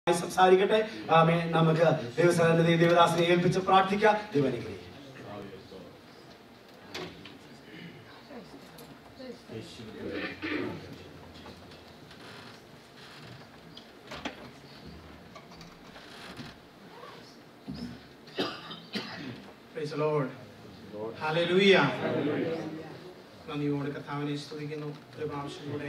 സംസാരിക്കട്ടെ ആമേ നമുക്ക് ദൈവസന്നിധി ദേവദാസിനെ ഏൽപ്പിച്ച് പ്രാർത്ഥിക്കാം ദൈവനുഗ്രഹിക്കും Praise the Lord. Hallelujah. നന്ദിയോട് കർത്താവിനെ സ്തുതിക്കുന്നു ഒരു പ്രാവശ്യം കൂടെ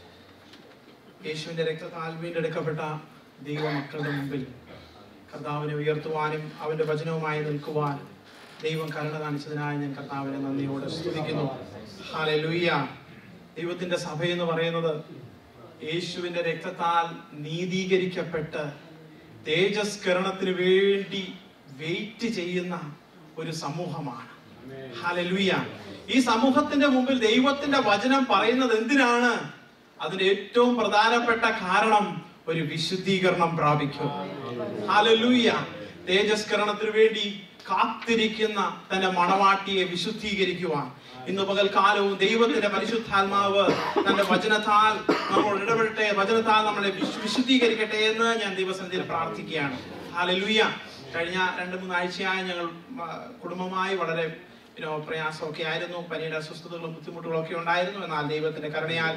യേശുവിന്റെ രക്തത്താൽ വീണ്ടെടുക്കപ്പെട്ട ദൈവമക്കളുടെ മുമ്പിൽ കർത്താവിനെ ഉയർത്തുവാനും അവന്റെ വചനവുമായി നിൽക്കുവാൻ ദൈവം കരുണ കാണിച്ചതിനായി ഞാൻ കർത്താവിനെ നന്ദിയോടെ സ്തുതിക്കുന്നു ഹാലലുയ്യ ദൈവത്തിന്റെ സഭ എന്ന് പറയുന്നത് യേശുവിന്റെ രക്തത്താൽ നീതീകരിക്കപ്പെട്ട് തേജസ്കരണത്തിന് വേണ്ടി വെയിറ്റ് ചെയ്യുന്ന ഒരു സമൂഹമാണ് ഹല്ലേലൂയ ഈ സമൂഹത്തിന്റെ മുമ്പിൽ ദൈവത്തിന്റെ വചനം പറയുന്നത് എന്തിനാണ് അതിന്റെ ഏറ്റവും പ്രധാനപ്പെട്ട കാരണം ഒരു വിശുദ്ധീകരണം പ്രാപിക്കും ഹല്ലേലൂയ തേജസ്കരണത്തിന് വേണ്ടി കാത്തിരിക്കുന്ന തന്റെ മണവാട്ടിയെ വിശുദ്ധീകരിക്കുവാൻ ഇന്ന് പകൽക്കാലവും ദൈവത്തിന്റെ പരിശുദ്ധാത്മാവ് തന്റെ വചനത്താൽ നമ്മൾ ഇടപെടട്ടെ വചനത്താൽ നമ്മളെ വിശു- വിശുദ്ധീകരിക്കട്ടെ എന്ന് ഞാൻ ദൈവസന്നിധിയിൽ പ്രാർത്ഥിക്കുകയാണ് ഹാലലുയ്യ കഴിഞ്ഞ രണ്ട് മൂന്ന് ആഴ്ചയായി ഞങ്ങൾ ആ, കുടുംബമായി വളരെ you know, പ്രയാസമൊക്കെ ആയിരുന്നു പനിയുടെ അസ്വസ്ഥതകളും ബുദ്ധിമുട്ടുകളും ഒക്കെ ഉണ്ടായിരുന്നു എന്നാൽ ദൈവത്തിന്റെ കരുണയാൽ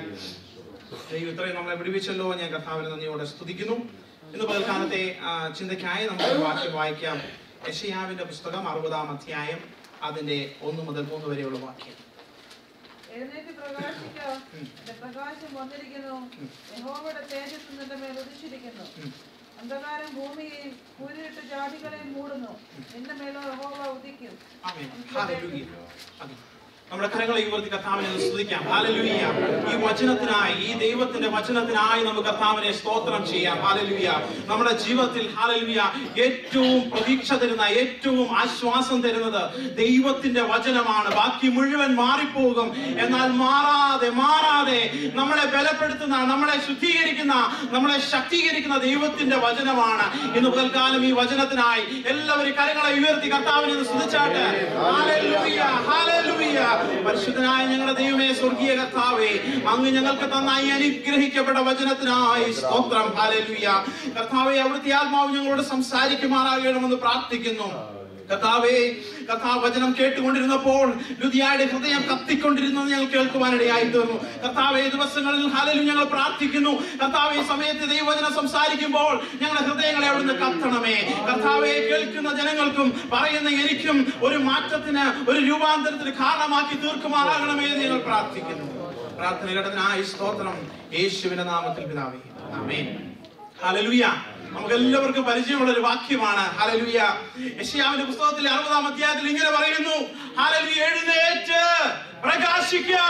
ദൈവം ഇത്രയും നമ്മളെ വിടുവിച്ചല്ലോ ഞാൻ കർത്താവിനെ നന്ദിയോടെ സ്തുതിക്കുന്നു ഇന്ന് പകൽക്കാലത്തെ ആ, ചിന്തയ്ക്കായി നമുക്ക് ഒരു വാക്യം വായിക്കാം യശയാവിന്റെ പുസ്തകം അറുപതാം അധ്യായം അതിന്റെ ഒന്ന് മുതൽ മൂന്ന് വരെയുള്ള വാക്യം എഴുന്നേറ്റ് പ്രകാശിക്ക എന്റെ പ്രകാശം വന്നിരിക്കുന്നു യഹോവയുടെ തേജസ് നിന്റെ മേൽ ഉദിച്ചിരിക്കുന്നു ഉം. അന്ധകാരം ഭൂമിയെയും കൂരിട്ട് ജാതികളെയും മൂടുന്നു നിന്റെ മേലോ യഹോവ ഉദിക്കും ആമേൻ. ഹല്ലേലൂയ. അതെ. നമ്മുടെ കരങ്ങളെ ഉയർത്തി കർത്താവിനെ ഒന്ന് സ്തുതിക്കാം ഹാലലുയ്യ ഈ വചനത്തിനായി ഈ ദൈവത്തിന്റെ വചനത്തിനായി നമുക്ക് കർത്താവിനെ സ്തോത്രം ചെയ്യാം ഹാലലുയ്യ നമ്മുടെ ജീവിതത്തിൽ ഹാലലുയ്യ ഏറ്റവും പ്രതീക്ഷ തരുന്ന ഏറ്റവും ആശ്വാസം തരുന്നത് ദൈവത്തിന്റെ വചനമാണ് ബാക്കി മുഴുവൻ മാറിപ്പോകും എന്നാൽ മാറാതെ മാറാതെ നമ്മളെ ബലപ്പെടുത്തുന്ന നമ്മളെ ശുദ്ധീകരിക്കുന്ന നമ്മളെ ശക്തീകരിക്കുന്ന ദൈവത്തിന്റെ വചനമാണ് ഇന്ന് പകൽക്കാലം ഈ വചനത്തിനായി എല്ലാവരും കരങ്ങളെ ഉയർത്തി കർത്താവിനെ ഒന്ന് സ്തുതിച്ചാട്ട് ഹല്ലേലൂയ, ഹല്ലേലൂയ. പരിശുദ്ധനായ ഞങ്ങളുടെ ദൈവമേ സ്വർഗീയ കർത്താവേ അങ്ങ് ഞങ്ങൾക്ക് തന്നായി അനുഗ്രഹിക്കപ്പെട്ട വചനത്തിനായി സ്തോത്രം ഹാലലുയ കർത്താവെ അവിടുത്തെ ആത്മാവ് ഞങ്ങളോട് സംസാരിക്കുമാറാകണമെന്ന് പ്രാർത്ഥിക്കുന്നു കർത്താവേ കർത്താവ് വചനം കേട്ടുകൊണ്ടിരുന്നപ്പോൾ ലുതിയായുടെ ഹൃദയം കത്തിക്കൊണ്ടിരുന്നത് ഞങ്ങൾ കേൾക്കുവാനിടയായി തീർന്നു കർത്താവെ ഈ ദിവസങ്ങളിൽ ഹാലലും ഞങ്ങൾ പ്രാർത്ഥിക്കുന്നു കർത്താവ് ഈ സമയത്ത് ദൈവവചനം സംസാരിക്കുമ്പോൾ ഞങ്ങളുടെ ഹൃദയങ്ങളെ അവിടുന്ന് കത്തണമേ കർത്താവെ കേൾക്കുന്ന ജനങ്ങൾക്കും പറയുന്ന എനിക്കും ഒരു മാറ്റത്തിന് ഒരു രൂപാന്തരത്തിന് കാരണമാക്കി തീർക്കുമാറാകണമേ എന്ന് ഞങ്ങൾ പ്രാർത്ഥിക്കുന്നു പ്രാർത്ഥന ഘടനായി സ്തോത്രം യേശുവിന്റെ നാമത്തിൽ പിതാവേ ആമേൻ ഹല്ലേലൂയ നമുക്ക് എല്ലാവർക്കും പരിചയമുള്ള ഒരു വാക്യമാണ് ഹല്ലേലൂയ യശയാവിന്റെ പുസ്തകത്തിലെ അറുപതാം അധ്യായത്തിൽ ഇങ്ങനെ പറയുന്നു ഹല്ലേലൂയ എഴുന്നേറ്റ് പ്രകാശിക്കുക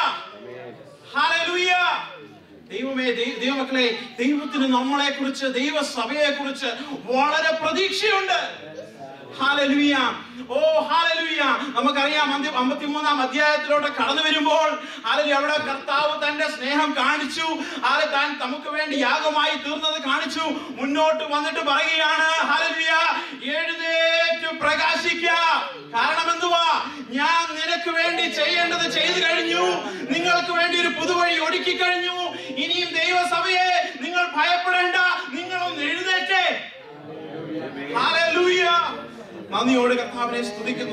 ഹല്ലേലൂയ ദൈവമേ ദൈ- ദൈവമക്കളെ ദൈവത്തിന് നമ്മളെ കുറിച്ച് ദൈവസഭയെ കുറിച്ച് വളരെ പ്രതീക്ഷയുണ്ട് ഹാലലുയ ഓ ഹാലലുയ നമുക്കറിയാം അന്ത്യ അമ്പത്തിമൂന്നാം അധ്യായത്തിലോട്ട് കടന്നു വരുമ്പോൾ ഹാലലു അവിടെ കർത്താവ് തന്റെ സ്നേഹം കാണിച്ചു ഹാല താൻ നമുക്ക് വേണ്ടി യാഗമായി തീർന്നത് കാണിച്ചു മുന്നോട്ട് വന്നിട്ട് പറയുകയാണ് ഹാലലുയ എഴുന്നേറ്റ് പ്രകാശിക്ക കാരണം എന്തുവാ ഞാൻ നിനക്ക് വേണ്ടി ചെയ്യേണ്ടത് ചെയ്തു കഴിഞ്ഞു നിങ്ങൾക്ക് വേണ്ടി ഒരു പുതുവഴി ഒരുക്കി കഴിഞ്ഞു ഇനിയും ദൈവസഭയെ നിങ്ങൾ ഭയപ്പെടേണ്ട നിങ്ങളൊന്ന് എഴുന്നേറ്റേ ഹല്ലേലൂയ. നന്ദിയോട് കർത്താവിനെ സ്തുതിക്കുന്നു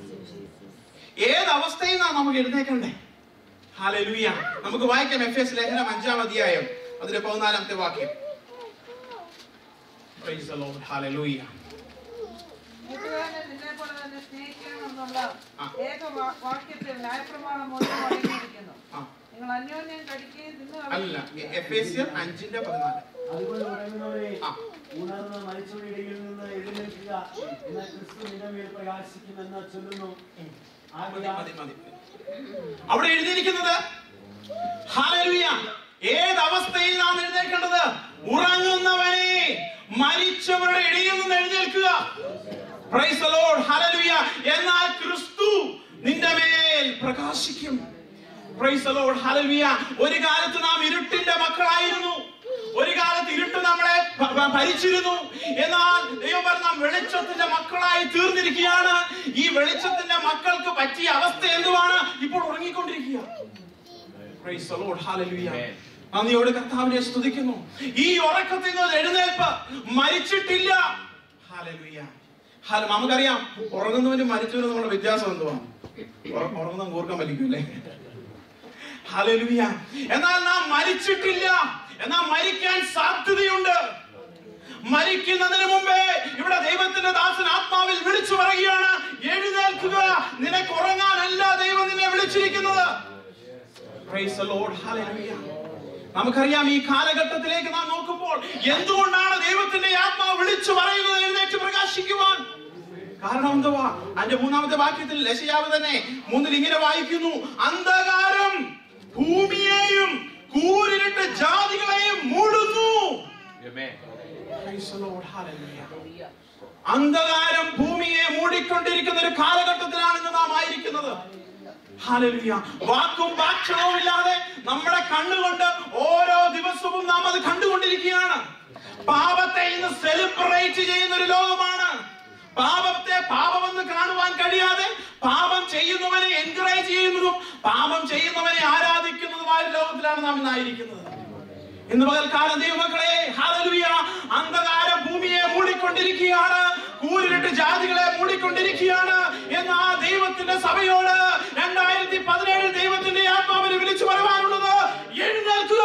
ഏത് അവസ്ഥയിൽ നിന്നാണ് നമുക്ക് എഴുന്നേക്കണ്ടേ ഹാലലുയ നമുക്ക് വായിക്കാം എഫ് എസ് ലേഖനം അഞ്ചാം അധ്യായം അതിന്റെ പതിനാലാമത്തെ വാക്യം Praise the Lord. Hallelujah. കൂട്ടുകാരനെ നിന്നെ പോലെ തന്നെ സ്നേഹിക്കണമെന്നുള്ള ആ. ഏക വാ- വാക്യത്തിൽ ന്യായപ്രമാണം മുഴുവൻ അടങ്ങിയിരിക്കുന്നു ആ, നിങ്ങൾ അന്യോന്യം കടിക്കുകയും തിന്നു അല്ല എഫ് എസ് അഞ്ചിന്റെ പതിനാല് അതുകൊണ്ട് ഉറങ്ങുന്നവരെ ആ. ഉണർന്ന് മരിച്ചവരുടെ ഇടയിൽ നിന്ന് എഴുന്നേൽക്കുക എന്നാൽ ക്രിസ്തു നിന്റെ മേൽ പ്രകാശിക്കുമെന്ന് ചൊല്ലുന്നു മതി, മതി, മതി. അവിടെ എഴുതിയിരിക്കുന്നത് ഹല്ലേലൂയ. ഏത് അവസ്ഥയിൽ നാം എഴുന്നേൽക്കേണ്ടത് ഉറങ്ങുന്നവനെ മരിച്ചവരുടെ ഇടയിൽ നിന്ന് എഴുന്നേൽക്കുക Praise the Lord. Hallelujah. എന്നാൽ ക്രിസ്തു നിന്റെ മേൽ പ്രകാശിക്കും Praise the Lord. Hallelujah. ഒരു കാലത്ത് നാം ഇരുട്ടിന്റെ മക്കളായിരുന്നു ഒരു കാലത്ത് ഇരുട്ട് നമ്മളെ ഭ- ഭ- ഭരിച്ചിരുന്നു എന്നാൽ ദൈവം പറഞ്ഞ നാം വെളിച്ചത്തിന്റെ മക്കളായി തീർന്നിരിക്കുകയാണ് ഈ വെളിച്ചത്തിന്റെ മക്കൾക്ക് പറ്റിയ അവസ്ഥ എന്തുവാണ് ഇപ്പോൾ ഉറങ്ങിക്കൊണ്ടിരിക്കുക Praise the Lord. Hallelujah. നന്ദിയോട് കർത്താവിനെ സ്തുതിക്കുന്നു ഈ ഉറക്കത്തിൽ നിന്ന് എഴുന്നേൽപ്പ് മരിച്ചിട്ടില്ല ഹല്ലേലൂയ. ഹല- നമുക്കറിയാം ഉറങ്ങുന്നവനും മരിച്ചവനും നമ്മുടെ വ്യത്യാസം എന്തുവാ ഉറ- ഉറങ്ങുന്നവൻ കൂർക്കം വലിക്കൂല്ലേ ഹല്ലേലൂയ. എന്നാൽ നാം മരിച്ചിട്ടില്ല എന്നാൽ മരിക്കാൻ സാധ്യതയുണ്ട് മരിക്കുന്നതിന് മുമ്പേ ഇവിടെ ദൈവത്തിന്റെ ദാസൻ ആത്മാവിൽ വിളിച്ചു പറയുകയാണ് എഴുന്നേൽക്കുക നിനക്ക് ഉറങ്ങാനല്ല ദൈവം നിന്നെ വിളിച്ചിരിക്കുന്നത് Praise the Lord. Hallelujah. നമുക്കറിയാം ഈ കാലഘട്ടത്തിലേക്ക് നാം നോക്കുമ്പോൾ എന്തുകൊണ്ടാണ് ദൈവത്തിന്റെ ആത്മാവ് വിളിച്ചു പറയുന്നത് എഴുന്നേറ്റ് പ്രകാശിക്കുവാൻ കാരണം എന്തുവാ അതിന്റെ മൂന്നാമത്തെ വാക്യത്തിൽ ലശയാവ് തന്നെ മൂന്നിൽ ഇങ്ങനെ വായിക്കുന്നു അന്ധകാരം ഭൂമിയെയും കൂരിട്ട് ജാതികളെയും മൂടുന്നു Praise the Lord. Hallelujah. അന്ധകാരം ഭൂമിയെ മൂടിക്കൊണ്ടിരിക്കുന്ന ഒരു കാലഘട്ടത്തിലാണ് ഇന്ന് നാം ആയിരിക്കുന്നത് ഹല്ലേലൂയ. വാക്കും ഭാക്ഷണവും ഇല്ലാതെ നമ്മുടെ കണ്ണുകൊണ്ട് ഓരോ ദിവസവും നാം അത് കണ്ടുകൊണ്ടിരിക്കുകയാണ് പാപത്തെ ഇന്ന് സെലിബ്രേറ്റ് ചെയ്യുന്ന ഒരു ലോകമാണ് പാപത്തെ പാപമെന്ന് കാണുവാൻ കഴിയാതെ പാപം ചെയ്യുന്നവനെ എൻകറേജ് ചെയ്യുന്നതും പാപം ചെയ്യുന്നവനെ ആരാധിക്കുന്നതുമായ ഒരു ലോകത്തിലാണ് നാം ഇന്നായിരിക്കുന്നത് ഇന്ന് പകൽക്കാലം ദൈവമക്കളെ ഹാലലുയ അന്ധകാര ഭൂമിയെ മൂടിക്കൊണ്ടിരിക്കുകയാണ് കൂരിട്ട് ജാതികളെ മൂടിക്കൊണ്ടിരിക്കുകയാണ് എന്ന ആ ദൈവത്തിന്റെ സഭയോട് രണ്ടായിരത്തി പതിനേഴിൽ ദൈവത്തിന്റെ ആത്മാവിനെ വിളിച്ചു പറയുവാനുള്ളത് എഴുന്നേൽക്കുക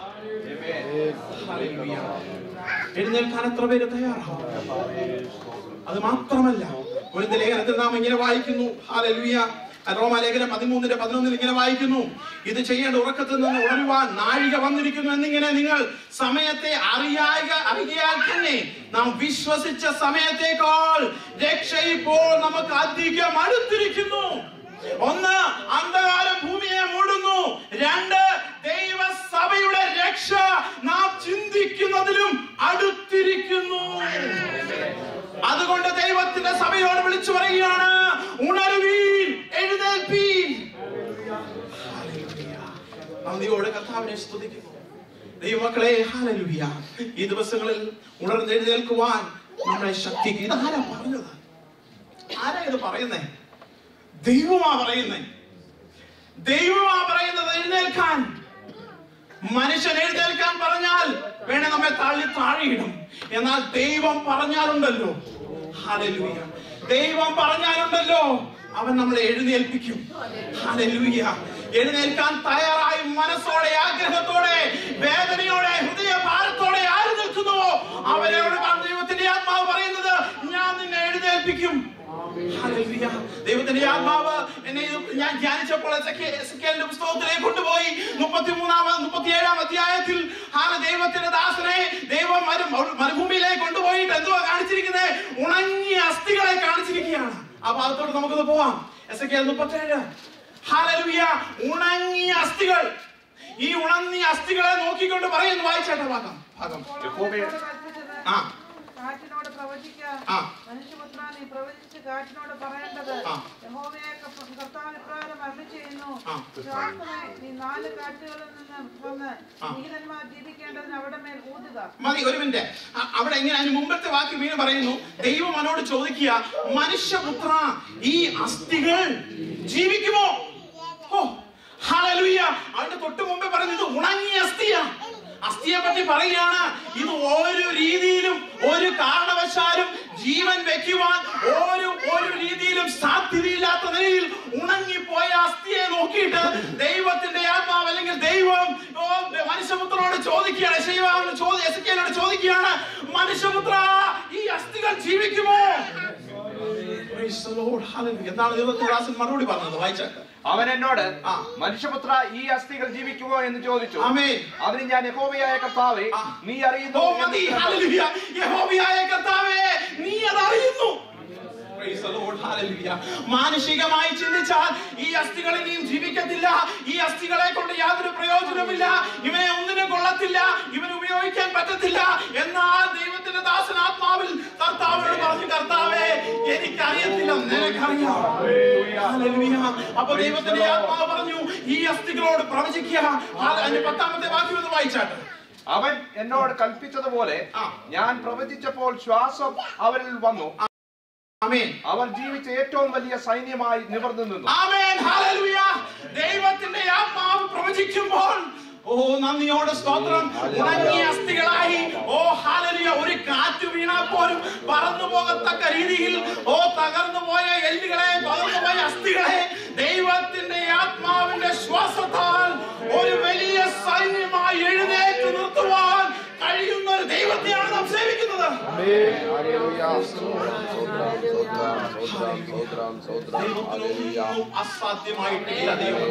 ഹല്ലേലൂയ. എഴുന്നേൽക്കാൻ എത്ര പേര് തയ്യാറാവും അത് മാത്രമല്ല ഒരു ലേഖനത്തിൽ നാം ഇങ്ങനെ വായിക്കുന്നു ഹാലലുയ റോമാലേഖനം പതിമൂന്നിന്റെ പതിനൊന്നിൽ ഇങ്ങനെ വായിക്കുന്നു ഇത് ചെയ്യേണ്ട ഉറക്കത്തിൽ നിന്ന് ഉണരുവാൻ നാഴിക വന്നിരിക്കുന്നു എന്നിങ്ങനെ നിങ്ങൾ സമയത്തെ അറിയായ അറിയാൽ തന്നെ നാം വിശ്വസിച്ച സമയത്തേക്കാൾ രക്ഷ ഇപ്പോൾ നമുക്ക് അധികം അടുത്തിരിക്കുന്നു ഒന്ന് അന്ധകാരം ഭൂമിയെ മൂടുന്നു രണ്ട് ദൈവസഭയുടെ രക്ഷ നാം ചിന്തിക്കുന്നതിലും അടുത്തിരിക്കുന്നു അതുകൊണ്ട് ദൈവത്തിന്റെ സഭയോട് വിളിച്ചു പറയുകയാണ് ഉണരുവീൻ എഴുന്നേൽപ്പീൻ ഹല്ലേലൂയ. നന്ദിയോട് കർത്താവിനെ സ്തുതിക്കുന്നു ദൈവമക്കളെ ഹാലലുയ ഈ ദിവസങ്ങളിൽ ഉണർന്നെഴുന്നേൽക്കുവാൻ നമ്മളെ ശക്തിക്ക് ഇതാരാ പറഞ്ഞത് ആരാ ഇത് പറയുന്നേ ദൈവമാ പറയുന്നേ ദൈവമാ പറയുന്നത് എഴുന്നേൽക്കാൻ മനുഷ്യൻ എഴുന്നേൽക്കാൻ പറഞ്ഞാൽ വേണേ നമ്മെ തള്ളി താഴെയിടും എന്നാൽ ദൈവം പറഞ്ഞാലുണ്ടല്ലോ ഹല്ലേലൂയ ദൈവം പറഞ്ഞാലുണ്ടല്ലോ അവൻ നമ്മളെ എഴുന്നേൽപ്പിക്കും ഹല്ലേലൂയ എഴുന്നേൽക്കാൻ തയ്യാറായി മനസ്സോടെ ആഗ്രഹത്തോടെ വേദനയോടെ ഹൃദയ ഭാരത്തോടെ ആര് നിൽക്കുന്നുവോ അവരോട് പറഞ്ഞ ദൈവത്തിന്റെ ആത്മാവ് പറയുന്നത് ഞാൻ നിന്നെ എഴുന്നേൽപ്പിക്കും ഹല്ലേലൂയ. ദൈവത്തിന്റെ ആത്മാവ് എന്നെ ഇത് ഞാൻ ധ്യാനിച്ചപ്പോൾ എസെക്കിയ- എസെക്കിയേലിന്റെ പുസ്തകത്തിലേക്ക് കൊണ്ടുപോയി മുപ്പത്തിമൂന്നാമത് മുപ്പത്തിയേഴാം അധ്യായത്തിൽ ഹാല ദൈവത്തിന്റെ ദാസനെ ദൈവം മരു മരുഭൂമിയിലേക്ക് കൊണ്ടുപോയിട്ട് എന്തുവാ കാണിച്ചിരിക്കുന്നത് ഉണങ്ങിയ അസ്ഥികളെ കാണിച്ചിരിക്കുകയാണ് ആ ഭാഗത്തോട്ട് നമുക്കൊന്ന് പോവാം എസെക്കിയേൽ മുപ്പത്തേഴ് ഹാലലുയ ഉണങ്ങിയ അസ്ഥികൾ ഈ ഉണങ്ങിയ അസ്ഥികളെ നോക്കിക്കൊണ്ട് പറയുന്നു വായിച്ചേട്ട ഭാഗം ഭാഗം അപ്പോൾ യഹോവേ- അവനോട് കൽപ്പിച്ചത് ആ കാറ്റിനോട് പ്രവചിക്ക ആ. മനുഷ്യപുത്ര നീ പ്രവചിച്ച് കാറ്റിനോട് പറയേണ്ടത് ആ. യഹോവയെ കർത്ത- കർത്താവ് ഇപ്രകാരം അരുളി ചെയ്യുന്നു ആ. ശ്വാസമേ നീ നാല് കാറ്റുകളിൽ നിന്ന് വന്ന് ആ. വിഹിതന്മാർ ജീവിക്കേണ്ടതിന് അവിടെ മേൽ ഊതുക മതി ഒരു മിനിറ്റ് അ- അവിടെ എങ്ങനെ അതിന് മുമ്പത്തെ വാക്യം വീണ് പറയുന്നു ദൈവം അവനോട് ചോദിക്കുക മനുഷ്യപുത്ര ഈ അസ്ഥികൾ ജീവിക്കുമോ ഓ ഹല്ലേലൂയ അതിന്റെ തൊട്ട് മുമ്പേ പറയുന്നത് ഉണങ്ങിയ അസ്ഥിയാ അസ്ഥിയെ പറ്റി പറയുകയാണ് ഇത് ഒരു രീതിയിലും ഒരു കാരണവശാലും ജീവൻ വെക്കുവാൻ ഒരു ഒരു രീതിയിലും സാധ്യതയില്ലാത്ത നിലയിൽ ഉണങ്ങിപ്പോയ അസ്ഥിയെ നോക്കിയിട്ട് ദൈവത്തിന്റെ ആത്മാവ് അല്ലെങ്കിൽ ദൈവം ഓ, മനുഷ്യപുത്രനോട് ചോദിക്കുകയാണ് ശൈവാവിന് ചോദി എസക്കേലിനോട് ചോദിക്കുകയാണ് മനുഷ്യപുത്ര ഈ അസ്ഥികൾ ജീവിക്കുമോ Praise the Lord. Hallelujah. എന്താണ് ദൈവത്തിന്റെ ദാസൻ മറുപടി പറഞ്ഞത് വായിച്ചാട്ട് അവൻ എന്നോട് ആ. മനുഷ്യപുത്ര ഈ അസ്ഥികൾ ജീവിക്കുമോ എന്ന് ചോദിച്ചു ആമേൻ. അവന് ഞാൻ യഹോവയായ കർത്താവേ ആ. നീ ഓ അറിയുന്നു മതി എന്ന് ഹല്ലേലൂയ യഹോവയായ കർത്താവേ നീ അത് അറിയുന്നു Praise the Lord. Hallelujah. മാനുഷികമായി ചിന്തിച്ചാൽ ഈ അസ്ഥികൾ ഇനിയും ജീവിക്കത്തില്ല ഈ അസ്ഥികളെ കൊണ്ട് യാതൊരു പ്രയോജനമില്ല ഇവനെ ഒന്നിനും കൊള്ളത്തില്ല ഇവന് ഉപയോഗിക്കാൻ പറ്റത്തില്ല എന്നാൽ ദൈവത്തിന്റെ ദാസൻ ആത്മാവിൽ കർത്താവിനോട് പറഞ്ഞു കർത്താവേ എനിക്കറിയത്തില്ല നിനക്കറിയാം Hallelujah. അപ്പൊ ദൈവത്തിന്റെ ആത്മാവ് പറഞ്ഞു ഈ അസ്ഥികളോട് പ്രവചിക്കുക ആ, അതിന്റെ പത്താമത്തെ വാക്യം ഒന്ന് വായിച്ചാട്ടെ അവൻ എന്നോട് കൽപ്പിച്ചതുപോലെ ആ. ഞാൻ പ്രവചിച്ചപ്പോൾ ശ്വാസം അവരിൽ വന്നു ആമേൻ അവർ ജീവിച്ച ഏറ്റവും വലിയ സൈന്യമായി നിവർന്നു നിന്നു ആമേൻ ഹല്ലേലൂയ ദൈവത്തിന്റെ ആത്മാവ് പ്രവചിക്കുമ്പോൾ ഓ നന്ദിയോടെ സ്തോത്രം ഉണങ്ങിയ അസ്ഥികളായി ഓ ഹാലലിയ ഒരു കാറ്റ് വീണാൽ പോലും പറന്നു പോകത്തക്ക രീതിയിൽ ഓ തകർന്നു പോയ എല്ലുകളെ തകർന്നു പോയ അസ്ഥികളെ ദൈവത്തിന്റെ ആത്മാവിന്റെ ശ്വാസത്താൽ ഒരു വലിയ സൈന്യമായി എഴുന്നേറ്റ് നിർത്തുവാൻ കഴിയുന്ന ഒരു ദൈവത്തെയാണ് നാം സേവിക്കുന്നത് ദൈവത്തിനൊന്നും അസാധ്യമായിട്ടില്ല ദൈവം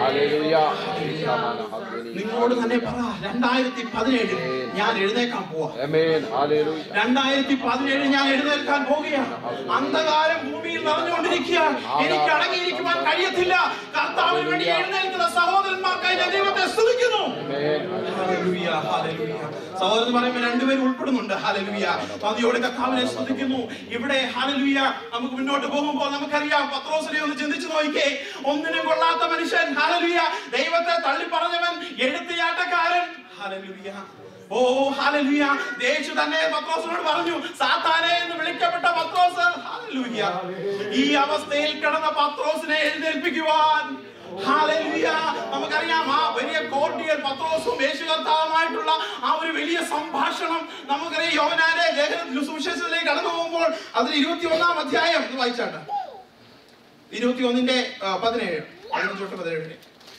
നിങ്ങളോട് തന്നെ പറ രണ്ടായിരത്തി പതിനേഴിൽ ഞാൻ എഴുന്നേക്കാൻ പോവാ രണ്ടായിരത്തി പതിനേഴ് ഞാൻ എഴുന്നേൽക്കാൻ പോവുകയാണ് അന്ധകാരം ഭൂമിയിൽ നിറഞ്ഞുകൊണ്ടിരിക്കുക എനിക്ക് അടങ്ങിയിരിക്കുവാൻ കഴിയത്തില്ല കർത്താവിന് വേണ്ടി എഴുന്നേൽക്കുന്ന സഹോദരന്മാർക്കായി ഞാൻ ദൈവത്തെ സ്തുതിക്കുന്നു ഹല്ലേലൂയ, ഹല്ലേലൂയ. സഹോദരൻ പറയുമ്പോൾ രണ്ടുപേരും ഉൾപ്പെടുന്നുണ്ട് ഹലലുയ നദിയോട് കർത്താവിനെ സ്തുതിക്കുന്നു ഇവിടെ ഹലലുയ നമുക്ക് മുന്നോട്ട് പോകുമ്പോൾ നമുക്കറിയാം പത്രോസിനെ ഒന്ന് ചിന്തിച്ചു നോക്കിക്കേ ഒന്നിനും കൊള്ളാത്ത മനുഷ്യൻ ഹലലുയ ദൈവത്തെ തള്ളി പറഞ്ഞവൻ എഴുത്തിയാട്ടക്കാരൻ ഹലലുയ ഓ ഹല്ലേലൂയ യേശു തന്നെ പത്രോസിനോട് പറഞ്ഞു സാത്താനെ എന്ന് വിളിക്കപ്പെട്ട പത്രോസ് ഹല്ലേലൂയ ഈ അവസ്ഥയിൽ കിടന്ന പത്രോസിനെ എഴുന്നേൽപ്പിക്കുവാൻ ഹല്ലേലൂയ നമുക്കറിയാം ആ വലിയ കോർഡിയൽ പത്രോസും യേശു കർത്താവുമായിട്ടുള്ള ആ ഒരു വലിയ സംഭാഷണം നമുക്കറിയാം യോവനാന്റെ ലേഖന സുവിശേഷത്തിലേക്ക് കടന്നു പോകുമ്പോൾ അതിൽ ഇരുപത്തി ഒന്നാം അധ്യായം ഇത് വായിച്ചാട്ടെ ഇരുപത്തി ഒന്നിന്റെ പതിനേഴ് പതിനഞ്ച് തൊട്ട് പതിനേഴ്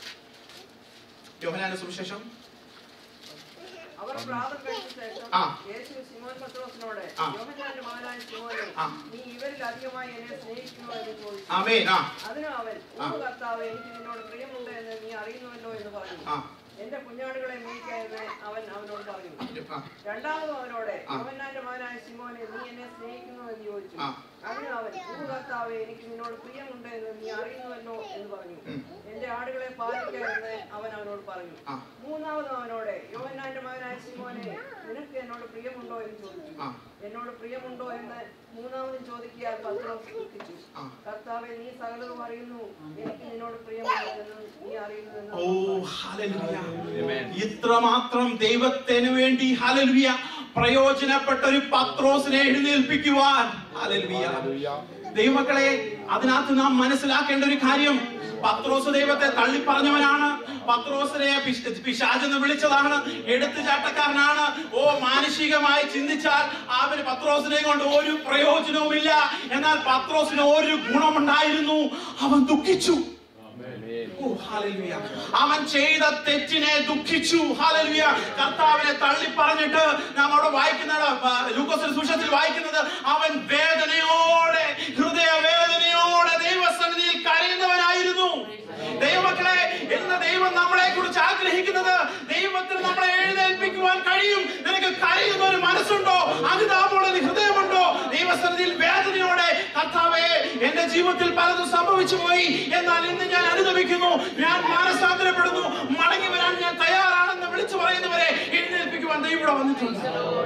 യോഹനാന്റെ സുവിശേഷം അവർ പ്രാതൽ കഴിച്ച ശേഷം ആ. യേശു ശിമോൻ പത്രോസിനോട് ആ. യോഹന്നാന്റെ മകനായ ശിമോനെ ആ. നീ ഇവരിൽ അധികമായി എന്നെ സ്നേഹിക്കുമോ എന്ന് ചോദിച്ചു ആമേൻ ആ അതിന് അവൻ ആ. "ഓ കർത്താവേ എനിക്ക് നിന്നോട് പ്രിയമുണ്ട് എന്ന് നീ അറിയുന്നുവല്ലോ എന്ന് പറഞ്ഞു ആ എന്റെ കുഞ്ഞാടുകളെ മേയ്ക്ക എന്ന് അവൻ അവനോട് പറഞ്ഞു ആ രണ്ടാമതും അവനോട് ആ. യോഹന്നാന്റെ മകനായ ശിമോനെ നീ എന്നെ സ്നേഹിക്കുന്നു എന്ന് ചോദിച്ചു ആ. അതിന് അവൻ "ഓ കർത്താവേ എനിക്ക് നിന്നോട് പ്രിയമുണ്ട് എന്ന് നീ അറിയുന്നുവല്ലോ എന്ന് പറഞ്ഞു ഉം. എന്റെ ആടുകളെ പാലിക്ക എന്ന് അവൻ അവനോട് പറഞ്ഞു ആ. മൂന്നാമതും അവനോട് യോഹന്നാന്റെ മകനായ ശിമോനെ നിനക്ക് എന്നോട് പ്രിയമുണ്ടോ എന്ന് ചോദിച്ചു ആ. എന്നോട് പ്രിയമുണ്ടോ എന്ന് മൂന്നാമതും ചോദിക്കാൻ പത്രോസ് ദുഃഖിച്ചു ആ. കർത്താവെ നീ സകലവും അറിയുന്നു എനിക്ക് നിന്നോട് പ്രിയമുണ്ടെന്ന് നീ അറിയുന്നുവെന്ന് ഓ അവൻ പറഞ്ഞു. ഹല്ലേലൂയ ഇത്രമാത്രം ദൈവത്തിന് വേണ്ടി ഹല്ലേലൂയ പ്രയോജനപ്പെട്ട ഒരു പത്രോസിനെ എഴുന്നേൽപ്പിക്കുവാൻ ഹല്ലേലൂയ ദൈവമക്കളെ അതിനകത്ത് നാം മനസ്സിലാക്കേണ്ട ഒരു കാര്യം പത്രോസ് ദൈവത്തെ തള്ളി പറഞ്ഞവനാണ് പത്രോസിനെ പിശ- പിശാചെന്ന് വിളിച്ചതാണ് എടുത്തുചാട്ടക്കാരനാണ് ഓ മാനുഷികമായി ചിന്തിച്ചാൽ അവന് പത്രോസിനെ കൊണ്ട് ഒരു പ്രയോജനവുമില്ല എന്നാൽ പത്രോസിന് ഒരു ഗുണമുണ്ടായിരുന്നു അവൻ ദുഃഖിച്ചു ഓ, ഹല്ലേലൂയ. അവൻ ചെയ്ത തെറ്റിനെ ദുഃഖിച്ചു ഹല്ലേലൂയ കർത്താവിനെ തള്ളി പറഞ്ഞിട്ട് നാം അവിടെ വായിക്കുന്ന ലൂക്കോസിന്റെ സുഷത്തിൽ വായിക്കുന്നത് അവൻ വേദനയോടെ ഹൃദയ വേദനയോടെ ദൈവസന്നിധിയിൽ കരയുന്നവനായിരുന്നു ദൈവമക്കളെ ഇന്ന് ദൈവം നമ്മളെ കുറിച്ച് ആഗ്രഹിക്കുന്നത് ദൈവത്തിന് നമ്മളെ എഴുന്നേൽപ്പിക്കുവാൻ കഴിയും നിനക്ക് കരയുന്ന ഒരു മനസ്സുണ്ടോ അനുതാപമുള്ള ഒരു ഹൃദയമുണ്ടോ ദൈവസന്നിധിയിൽ വേദനയോടെ കർത്താവേ എന്റെ ജീവിതത്തിൽ പലതും സംഭവിച്ചു പോയി എന്നാൽ ഇന്ന് ഞാൻ അനുദമിക്കുന്നു ഞാൻ മാനസാന്തരപ്പെടുന്നു മടങ്ങി വരാൻ ഞാൻ തയ്യാറാണെന്ന് വിളിച്ചു പറയുന്നവരെ എഴുന്നേൽപ്പിക്കുവാൻ ദൈവം ഇവിടെ വന്നിട്ടുണ്ട്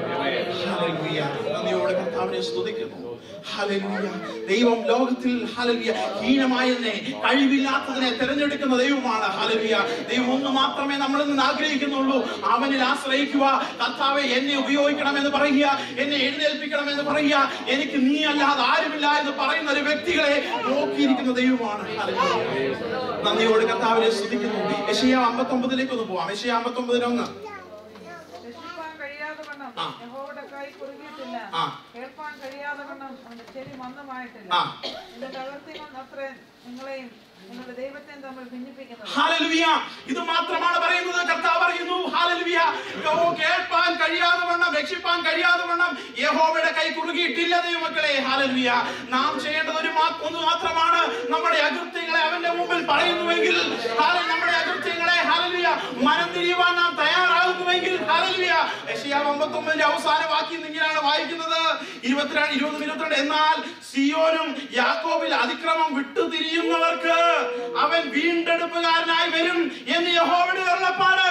ഹല്ലേലൂയ. നന്ദിയോടെ കർത്താവിനെ സ്തുതിക്കുന്നു ഹല്ലേലൂയ. ദൈവം ലോകത്തിൽ ഹല്ലേലൂയ ഹീനമായതിനെ കഴിവില്ലാത്തതിനെ തിരഞ്ഞെടുക്കുന്ന ദൈവമാണ് ഹല്ലേലൂയ ദൈവം ഒന്ന് മാത്രമേ നമ്മളിൽ നിന്ന് ആഗ്രഹിക്കുന്നുള്ളൂ അവനിൽ ആശ്രയിക്കുക കർത്താവെ എന്നെ ഉപയോഗിക്കണമെന്ന് പറയുക എന്നെ എഴുന്നേൽപ്പിക്കണമെന്ന് പറയുക എനിക്ക് നീ അല്ലാതെ ആരുമില്ല എന്ന് പറയുന്ന ഒരു വ്യക്തികളെ നോക്കിയിരിക്കുന്ന ദൈവമാണ് ഹല്ലേലൂയ. നന്ദിയോട് കർത്താവിനെ സ്തുതിക്കുന്നു യശയ അമ്പത്തൊമ്പതിലേക്ക് ഒന്ന് പോവാം യശയ അമ്പത്തൊമ്പതിനൊന്ന് രക്ഷിപ്പാൻ കഴിയാതെ വണ്ണം ആ. യഹോവയുടെ കൈ കുറുകിയിട്ടില്ല ആ. കേൾപ്പാൻ കഴിയാതെ വണ്ണം അവന്റെ ചെവി മന്ദമായിട്ടില്ല ആ. എന്റെ പ്രവൃത്തി കൊണ്ടത്രേ നിങ്ങളെയും നിങ്ങളുടെ ദൈവത്തെയും തമ്മിൽ ഭിന്നിപ്പിക്കുന്നത് ഹാലലുവിയ ഇത് മാത്രമാണ് പറയുന്നത് കർത്താവ് പറയുന്നു ഹാലലുവിയ ഓ കേൾപ്പാൻ കഴിയാതെ വണ്ണം രക്ഷിപ്പാൻ കഴിയാതെ വണ്ണം യഹോവയുടെ കൈ കുറുകിയിട്ടില്ല ദൈവമക്കളെ ഹാലലുവിയ നാം ചെയ്യേണ്ടത് ഒരു മാ- ഒന്ന് മാത്രമാണ് നമ്മുടെ അകൃത്യങ്ങളെ അവന്റെ മുമ്പിൽ പറയുന്നുവെങ്കിൽ ഹാല- നമ്മുടെ അകൃത്യങ്ങളെ ഹാലലുവിയ മനം തിരിയുവാൻ നാം തയ്യാറാകുന്നുവെങ്കിൽ ഹാലലുവിയ യശയാവ് അമ്പത്തൊമ്പതിന്റെ അവസാന വാക്യം ഇങ്ങനെയാണ് വായിക്കുന്നത് ഇരുപത്തിരണ്ട് ഇരുപത് ഇരുപത്തിരണ്ട് എന്നാൽ സിയോനും യാക്കോബിൽ അതിക്രമം വിട്ടുതിരിയുന്നവർക്ക് അവൻ വീണ്ടെടുപ്പുകാരനായി വരും എന്ന് യഹോവയുടെ അരുളപ്പാട്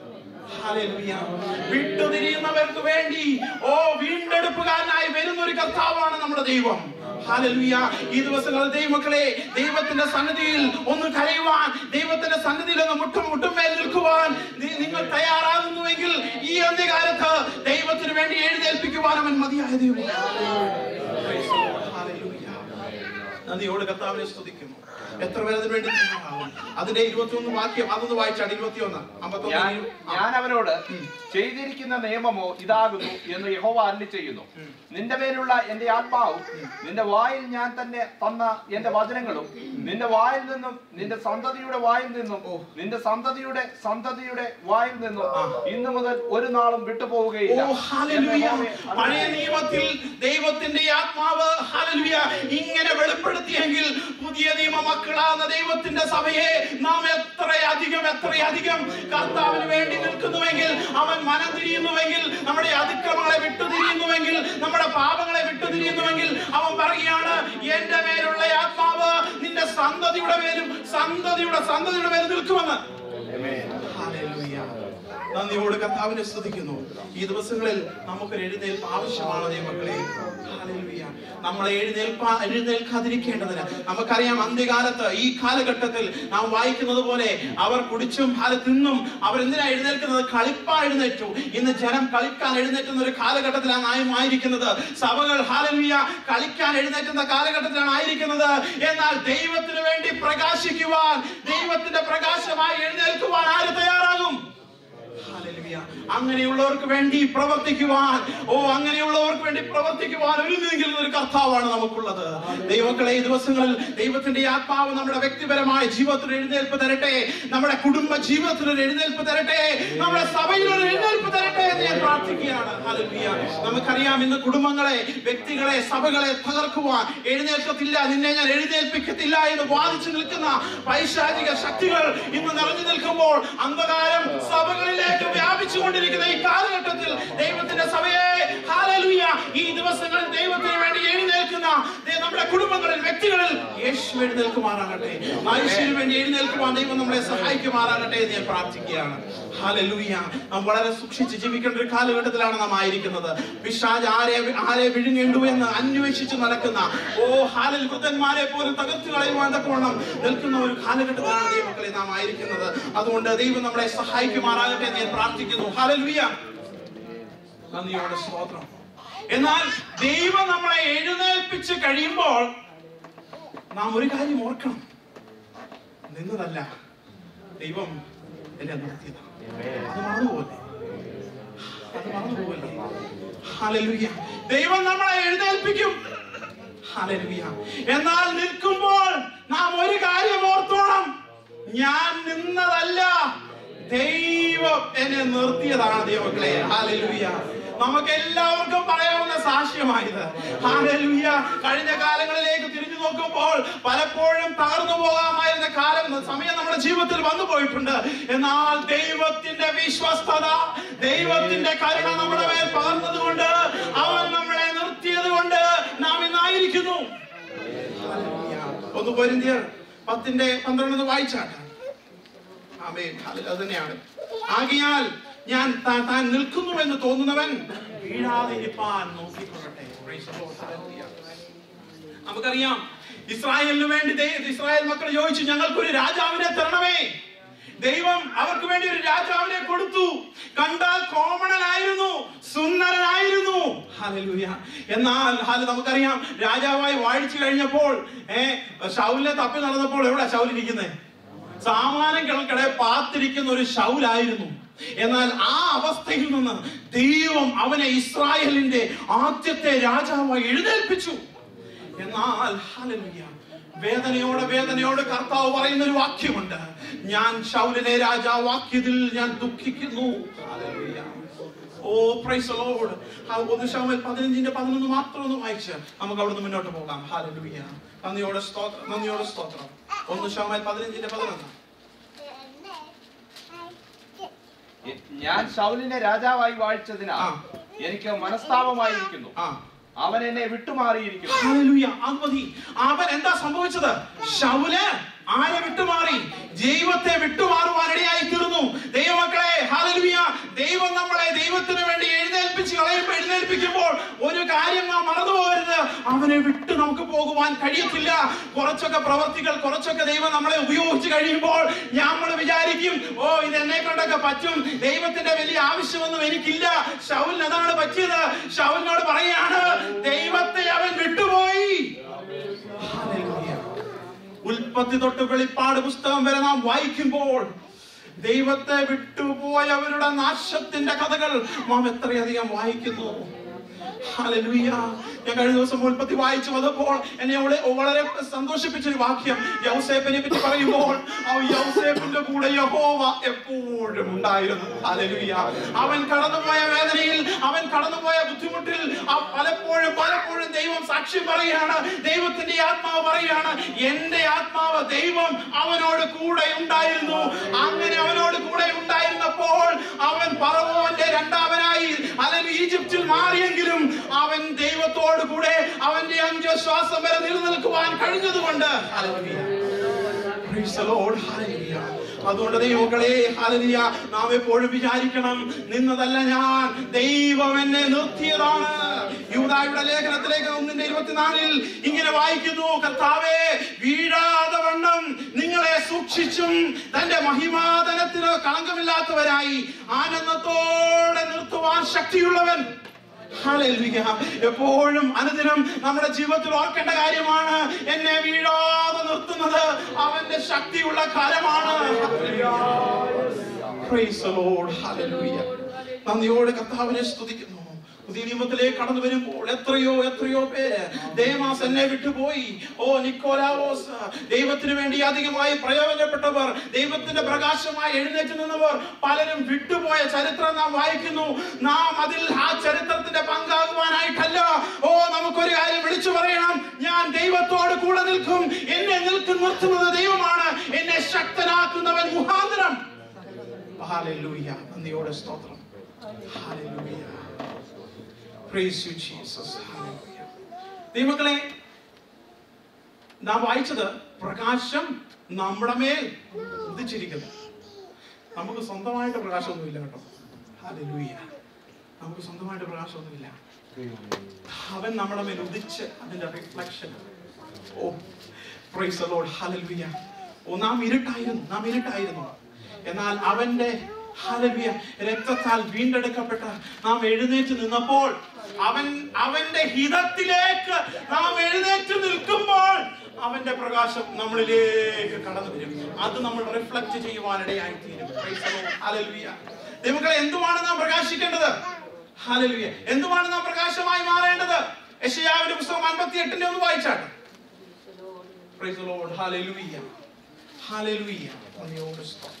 ഹല്ലേലൂയ. വിട്ടുതിരിയുന്നവർക്ക് വേണ്ടി ഓ വീണ്ടെടുപ്പുകാരനായി വരുന്ന ഒരു കർത്താവാണ് നമ്മുടെ ദൈവം ഹല്ലേലൂയ. ഈ ദിവസങ്ങളിൽ ദൈവമക്കളെ ദൈവത്തിന്റെ സന്നിധിയിൽ ഒന്ന് കരയുവാൻ ദൈവത്തിന്റെ സന്നിധിയിൽ ഒന്ന് മുട്ടും മുട്ടുമേൽ നിൽക്കുവാൻ നി- നിങ്ങൾ തയ്യാറാകുന്നുവെങ്കിൽ ഈ അന്ത്യകാലത്ത് ദൈവത്തിന് വേണ്ടി എഴുന്നേൽപ്പിക്കുവാൻ അവൻ മതിയായ ദൈവം ഹല്ലേലൂയ. നന്ദിയോട് കർത്താവിനെ സ്തുതിക്കുന്നു എത്ര പേര് അതിന് വേണ്ടി തയ്യാറാകും? അതിന്റെ ഇരുപത്തിയൊന്ന് വാക്യം അതൊന്ന് വായിച്ചാണ് ഇരുപത്തിയൊന്ന് ഞാൻ അമ്പത്തൊന്ന് ഞാൻ അവനോട് ചെയ്തിരിക്കുന്ന നിയമമോ ഇതാകുന്നു എന്ന് യഹോവ അരുളി ചെയ്യുന്നു നിന്റെ മേലുള്ള എന്റെ ആത്മാവും നിന്റെ വായിൽ ഞാൻ തന്നെ തന്ന എന്റെ വചനങ്ങളും നിന്റെ വായിൽ നിന്നും നിന്റെ സന്തതിയുടെ വായിൽ നിന്നും നിന്റെ സന്തതിയുടെ സന്തതിയുടെ വായിൽ നിന്നും ഇന്നു മുതൽ ഒരു നാളും വിട്ടുപോവുകയില്ല ഓ ഹല്ലേലൂയ എന്ന് യഹോവ പഴയ അരുളി നിയമത്തിൽ ദൈവത്തിന്റെ ആത്മാവ് ഹല്ലേലൂയ ഇങ്ങനെ വെളിപ്പെടുത്തിയെങ്കിൽ പുതിയ നിയമ മക്കളാകുന്ന ദൈവത്തിന്റെ സഭയെ നാം എത്രയധികം എത്രയധികം കർത്താവിന് വേണ്ടി നിൽക്കുന്നുവെങ്കിൽ അവൻ മനം തിരിയുന്നുവെങ്കിൽ നമ്മുടെ അതിക്രമങ്ങളെ വിട്ടുതിരിയുന്നുവെങ്കിൽ നമ്മുടെ പാപങ്ങളെ വിട്ടുതിരിയുന്നുവെങ്കിൽ അവൻ പറയുകയാണ് എന്റെ മേലുള്ള ആത്മാവ് നിന്റെ സന്തതിയുടെ മേലും സന്തതിയുടെ സന്തതിയുടെ മേലും നിൽക്കുമെന്ന് ഹല്ലേലൂയ. നന്ദിയോട് കർത്താവിനെ സ്തുതിക്കുന്നു ഈ ദിവസങ്ങളിൽ നമുക്കൊരു എഴുന്നേൽപ്പ് ആവശ്യമാണ് ദൈവമക്കളെ ഹല്ലേലൂയ. നമ്മളെ എഴുന്നേൽപ്പാ എഴുന്നേൽക്കാതിരിക്കേണ്ടതിന് നമുക്കറിയാം അന്ത്യകാലത്ത് ഈ കാലഘട്ടത്തിൽ നാം വായിക്കുന്നത് പോലെ അവർ കുടിച്ചും അത് തിന്നും അവർ എന്തിനാ എഴുന്നേൽക്കുന്നത് കളിപ്പാ എഴുന്നേറ്റു ഇന്ന് ജനം കളിക്കാൻ എഴുന്നേറ്റുന്ന ഒരു കാലഘട്ടത്തിലാണ് നാം ആയിരിക്കുന്നത് സഭകൾ ഹാലലുയ കളിക്കാൻ എഴുന്നേറ്റുന്ന കാലഘട്ടത്തിലാണ് ആയിരിക്കുന്നത് എന്നാൽ ദൈവത്തിന് വേണ്ടി പ്രകാശിക്കുവാൻ ദൈവത്തിന്റെ പ്രകാശമായി എഴുന്നേൽക്കുവാൻ ആര് തയ്യാറാകും ഹല്ലേലൂയ. അങ്ങനെയുള്ളവർക്ക് വേണ്ടി പ്രവർത്തിക്കുവാൻ ഓ അങ്ങനെയുള്ളവർക്ക് വേണ്ടി പ്രവർത്തിക്കുവാൻ ഒരു നീങ്ങുന്ന ഒരു കർത്താവാണ് നമുക്കുള്ളത് ദൈവങ്ങളെ ഈ ദിവസങ്ങളിൽ ദൈവത്തിന്റെ ആത്മാവ് നമ്മുടെ വ്യക്തിപരമായ ജീവിതത്തിൽ എഴുന്നേൽപ്പ് തരട്ടെ നമ്മുടെ കുടുംബ ജീവിതത്തിൽ ഒരു എഴുന്നേൽപ്പ് തരട്ടെ നമ്മുടെ സഭയിൽ ഒരു എഴുന്നേൽപ്പ് തരട്ടെ എന്ന് ഞാൻ പ്രാർത്ഥിക്കുകയാണ് ഹല്ലേലൂയ. നമുക്കറിയാം ഇന്ന് കുടുംബങ്ങളെ വ്യക്തികളെ സഭകളെ തകർക്കുവാൻ എഴുന്നേൽക്കത്തില്ല നിന്നെ ഞാൻ എഴുന്നേൽപ്പിക്കത്തില്ല എന്ന് വാദിച്ചു നിൽക്കുന്ന പൈശാചിക ശക്തികൾ ഇന്ന് നിറഞ്ഞു നിൽക്കുമ്പോൾ അന്ധകാരം സഭകളിലേക്ക് വ്യാപിച്ചുകൊണ്ടിരിക്കുന്ന ഈ കാലഘട്ടത്തിൽ ദൈവത്തിന്റെ സഭയെ ഹാലലുയ ഈ ദിവസങ്ങളിൽ ദൈവത്തിന് വേണ്ടി എഴുന്നേൽക്കുന്ന ദേ നമ്മുടെ കുടുംബങ്ങളിൽ വ്യക്തികളിൽ യേശു എഴുന്നേൽക്കുമാറാകട്ടെ ആയുഷിന് വേണ്ടി എഴുന്നേൽക്കുവാൻ ദൈവം നമ്മളെ സഹായിക്കുമാറാകട്ടെ എന്ന് ഞാൻ പ്രാർത്ഥിക്കുകയാണ് ഹാലലൂയ നാം വളരെ സൂക്ഷിച്ച് ജീവിക്കേണ്ട ഒരു കാലഘട്ടത്തിലാണ് നാം ആയിരിക്കുന്നത് പിശാജ് ആരെ ആരെ വിഴുങ്ങേണ്ടു എന്ന് അന്വേഷിച്ച് നടക്കുന്ന ഓ ഹാലൽ വൃദ്ധന്മാരെ പോലും തകർത്തു കളയുവാൻ തക്കവണ്ണം നിൽക്കുന്ന ഒരു കാലഘട്ടത്തിലാണ് ദൈവമക്കളെ നാം ആയിരിക്കുന്നത് അതുകൊണ്ട് ദൈവം നമ്മളെ സഹായിക്കുമാറാകട്ടെ എന്ന് ഞാൻ പ്രാർത്ഥിക്കുന്നു ഹാലലൂയ നന്ദിയോടെ സ്തോത്രം എന്നാൽ ദൈവം നമ്മളെ എഴുന്നേൽപ്പിച്ച് കഴിയുമ്പോൾ നാം ഒരു കാര്യം ഓർക്കണം നിന്നതല്ല ദൈവം എന്നെ നിർത്തിയതാണ് അത് മറന്നുപോലെ അത് മറന്നുപോലെ ഹല്ലേലൂയ ദൈവം നമ്മളെ എഴുന്നേൽപ്പിക്കും ഹല്ലേലൂയ എന്നാൽ നിൽക്കുമ്പോൾ നാം ഒരു കാര്യം ഓർത്തോണം ഞാൻ നിന്നതല്ല ദൈവം എന്നെ നിർത്തിയതാണ് ദൈവങ്ങളെ ഹാലലുയ നമുക്ക് എല്ലാവർക്കും പറയാവുന്ന സാക്ഷ്യമായത് ഹാലലുയ കഴിഞ്ഞ കാലങ്ങളിലേക്ക് തിരിഞ്ഞു നോക്കുമ്പോൾ പലപ്പോഴും തകർന്നു പോകാമായിരുന്ന കാലം സമയം നമ്മുടെ ജീവിതത്തിൽ വന്നു പോയിട്ടുണ്ട് എന്നാൽ ദൈവത്തിന്റെ വിശ്വസ്തത ദൈവത്തിന്റെ കരുണ നമ്മുടെ മേൽ പകർന്നത് കൊണ്ട് അവൻ നമ്മളെ നിർത്തിയത് കൊണ്ട് നാം ഇന്നായിരിക്കുന്നു ഹല്ലേലൂയ. ഒന്ന് പൊരിന്തിയർ പത്തിന്റെ പന്ത്രണ്ട് വായിച്ചാട്ടെ ആമേൻ. ഹല്ലേലൂയ. അത് തന്നെയാണ് ആകിയാൽ ഞാൻ താൻ താൻ നിൽക്കുന്നു എന്ന് തോന്നുന്നവൻ വീഴാതിരിപ്പാൻ നോക്കിക്കൊള്ളട്ടെ Praise the Lord. Hallelujah. നമുക്കറിയാം ഇസ്രായേലിന് വേണ്ടി ദൈ- ഇസ്രായേൽ മക്കൾ ചോദിച്ചു ഞങ്ങൾക്കൊരു രാജാവിനെ തരണമേ ദൈവം അവർക്ക് വേണ്ടി ഒരു രാജാവിനെ കൊടുത്തു കണ്ടാൽ കോമണനായിരുന്നു സുന്ദരനായിരുന്നു ഹല്ലേലൂയ എന്നാൽ ഹാല നമുക്കറിയാം രാജാവായി വാഴിച്ചു കഴിഞ്ഞപ്പോൾ ഏ ഷൗലിനെ തപ്പി നടന്നപ്പോൾ എവിടെ ഷൗൽ ഇരിക്കുന്നത് സാമാനം കിളക്കടെ പാത്തിരിക്കുന്ന ഒരു ഷൗലായിരുന്നു എന്നാൽ ആ അവസ്ഥയിൽ നിന്ന് ദൈവം അവനെ ഇസ്രായേലിന്റെ ആദ്യത്തെ രാജാവായി എഴുന്നേൽപ്പിച്ചു എന്നാൽ ഹല്ലേലൂയ വേദനയോടെ വേദനയോടെ കർത്താവ് പറയുന്ന ഒരു വാക്യമുണ്ട് ഞാൻ ശൗലിനെ രാജാവാക്കിയതിൽ ഞാൻ ദുഃഖിക്കുന്നു ഹല്ലേലൂയ. ഓ പ്രൈസ് ലോർഡ് ഒന്ന് ശൗൽ പതിനഞ്ചിന്റെ പതിനൊന്ന് മാത്രം ഒന്ന് വായിച്ച് നമുക്ക് അവിടുന്ന് മുന്നോട്ട് പോകാം ഹാലലുയ നന്ദിയോടെ സ്തോത്രം നന്ദിയോടെ സ്തോത്രം ഒന്ന് ശൗൽ പതിനഞ്ചിന്റെ പതിനൊന്ന് ഞാൻ ശൗലിനെ രാജാവായി വാഴിച്ചതിനാൽ ആ. എനിക്ക് മനസ്താപമായിരിക്കുന്നു ആ അവൻ എന്നെ വിട്ടുമാറിയിരിക്കുന്നു ഹല്ലേലൂയ. അത് മതി അവൻ എന്താ സംഭവിച്ചത് ശൗല് ആരെ വിട്ടുമാറി ദൈവത്തെ വിട്ടുമാറുവാനിടയായി തീർന്നു ദൈവമക്കളെ ഹാലലുയ ദൈവം നമ്മളെ ദൈവത്തിന് വേണ്ടി എഴുന്നേൽപ്പിച്ച് കളയുമ്പോൾ എഴുന്നേൽപ്പിക്കുമ്പോൾ ഒരു കാര്യം നാം മറന്നു പോകരുത് അവനെ വിട്ട് നമുക്ക് പോകുവാൻ കഴിയത്തില്ല കുറച്ചൊക്കെ പ്രവർത്തികൾ കുറച്ചൊക്കെ ദൈവം നമ്മളെ ഉപയോഗിച്ച് കഴിയുമ്പോൾ നമ്മൾ വിചാരിക്കും ഓ ഇത് എന്നെ കൊണ്ടൊക്കെ പറ്റും ദൈവത്തിന്റെ വലിയ ആവശ്യമൊന്നും എനിക്കില്ല ഷൗലിന് അതാണ് പറ്റിയത് ഷൗലിനോട് പറയാണ് ദൈവത്തെ അവൻ വിട്ടുപോയി ഹല്ലേലൂയ. ഉൽപ്പത്തി തൊട്ട് വെളിപ്പാട് പുസ്തകം വരെ നാം വായിക്കുമ്പോൾ ദൈവത്തെ വിട്ടുപോയവരുടെ നാശത്തിന്റെ കഥകൾ നാം എത്രയധികം വായിക്കുന്നു ഹല്ലേലൂയ. ഞാൻ കഴിഞ്ഞ ദിവസം ഉൽപ്പത്തി വായിച്ചു വന്നപ്പോൾ എന്നെ അവളെ വളരെ സന്തോഷിപ്പിച്ചൊരു വാക്യം യൗസേപ്പിനെ പറ്റി പറയുമ്പോൾ ആ യൗസേപ്പിന്റെ കൂടെ യഹോവ എപ്പോഴും ഉണ്ടായിരുന്നു ഹല്ലേലൂയ. അവൻ കടന്നുപോയ വേദനയിൽ അവൻ കടന്നുപോയ ബുദ്ധിമുട്ടിൽ ആ പലപ്പോഴും പലപ്പോഴും ദൈവം സാക്ഷ്യം പറയുകയാണ് ദൈവത്തിന്റെ ആത്മാവ് പറയുകയാണ് എന്റെ ആത്മാവ് ദൈവം അവനോട് കൂടെ ഉണ്ടായിരുന്നു അങ്ങനെ അവനോട് കൂടെ ഉണ്ടായിരുന്നപ്പോൾ അവൻ പറവോന്റെ രണ്ടാമനായി അല്ലെങ്കിൽ ഈജിപ്തിൽ മാറിയെങ്കിലും അവൻ ദൈവത്തോട് കൂടെ അവന്റെ അന്ത്യശ്വാസം വരെ നിലനിൽക്കുവാൻ കഴിഞ്ഞതുകൊണ്ട് Hallelujah. Praise the Lord. Hallelujah. അതുകൊണ്ട് ദൈവങ്ങളെ ഹല്ലേലൂയ നാം എപ്പോഴും വിചാരിക്കണം നിന്നതല്ല ഞാൻ ദൈവം എന്നെ നിർത്തിയതാണ് യൂദായുടെ ലേഖനത്തിലേക്ക് ഒന്നിന്റെ ഇരുപത്തിനാലിൽ ഇങ്ങനെ വായിക്കുന്നു കർത്താവേ വീഴാതെ വണ്ണം നിങ്ങളെ സൂക്ഷിച്ചും തന്റെ മഹിമാതനത്തിന് കളങ്കമില്ലാത്തവരായി ആനന്ദത്തോടെ നിർത്തുവാൻ ശക്തിയുള്ളവൻ ഹല്ലേലൂയ. എപ്പോഴും അനുദിനം നമ്മുടെ ജീവിതത്തിൽ ഓർക്കേണ്ട കാര്യമാണ് എന്നെ വീഴാതെ നിർത്തുന്നത് അവന്റെ ശക്തിയുള്ള കരമാണ് Praise the Lord. Hallelujah. നന്ദിയോടെ കർത്താവിനെ സ്തുതിക്കുന്നു പുതിയ നിയമത്തിലേക്ക് കടന്നു വരുമ്പോൾ എത്രയോ എത്രയോ പേര് ദേമാസ് എന്നെ വിട്ടുപോയി ഓ നിക്കോലാവോസ് ദൈവത്തിന് വേണ്ടി അധികമായി പ്രയോജനപ്പെട്ടവർ ദൈവത്തിന്റെ പ്രകാശമായി എഴുന്നേറ്റ് നിന്നവർ പലരും വിട്ടുപോയ ചരിത്രം നാം വായിക്കുന്നു നാം അതിൽ ആ ചരിത്രത്തിന്റെ പങ്കാകുവാനായിട്ടല്ല ഓ നമുക്കൊരു കാര്യം വിളിച്ചു പറയണം ഞാൻ ദൈവത്തോട് കൂടെ നിൽക്കും എന്നെ നിൽക്കും നിർത്തുന്നത് ദൈവമാണ് എന്നെ ശക്തനാക്കുന്നവൻ മുഖാന്തരം ഹാലൂയ നന്ദിയോടെ സ്തോത്രം ഹാലൂയ പ്രൈസ് യു ജീസസ് ഹാലൂയ ദൈവങ്ങളെ നാം വായിച്ചത് പ്രകാശം നമ്മുടെ മേൽ ഉദിച്ചിരിക്കുന്നു നമുക്ക് സ്വന്തമായിട്ട് പ്രകാശമൊന്നുമില്ല കേട്ടോ ഹാലൂയ നമുക്ക് സ്വന്തമായിട്ട് പ്രകാശമൊന്നുമില്ല അവൻ നമ്മുടെ മേൽ ഉദിച്ച് അതിന്റെ reflection oh praise Lord hallelujah oh നാം ഇരുട്ടായിരുന്നു നാം ഇരുട്ടായിരുന്നു എന്നാൽ അവന്റെ ഹല്ലേലൂയ രക്തത്താൽ വീണ്ടെടുക്കപ്പെട്ട നാം എഴുന്നേറ്റ് നിന്നപ്പോൾ അവൻ അവന്റെ ഹിതത്തിലേക്ക് നാം എഴുന്നേറ്റ് നിൽക്കുമ്പോൾ അവന്റെ പ്രകാശം നമ്മളിലേക്ക് കടന്നു വരും അത് നമ്മൾ റിഫ്ലക്ട് ചെയ്യുവാനിടയായി തീരും Praise the Lord. Hallelujah. ദൈവങ്ങളെ എന്തുമാണ് നാം പ്രകാശിക്കേണ്ടത് ഹാലലുയ എന്തുമാണ് നാം പ്രകാശമായി മാറേണ്ടത് യശയാവിന്റെ പുസ്തകം അൻപത്തി എട്ടിന്റെ ഒന്ന് വായിച്ചാട്ടെ Praise the Lord. Hallelujah. Hallelujah. നന്ദിയോടെ സ്തോത്രം.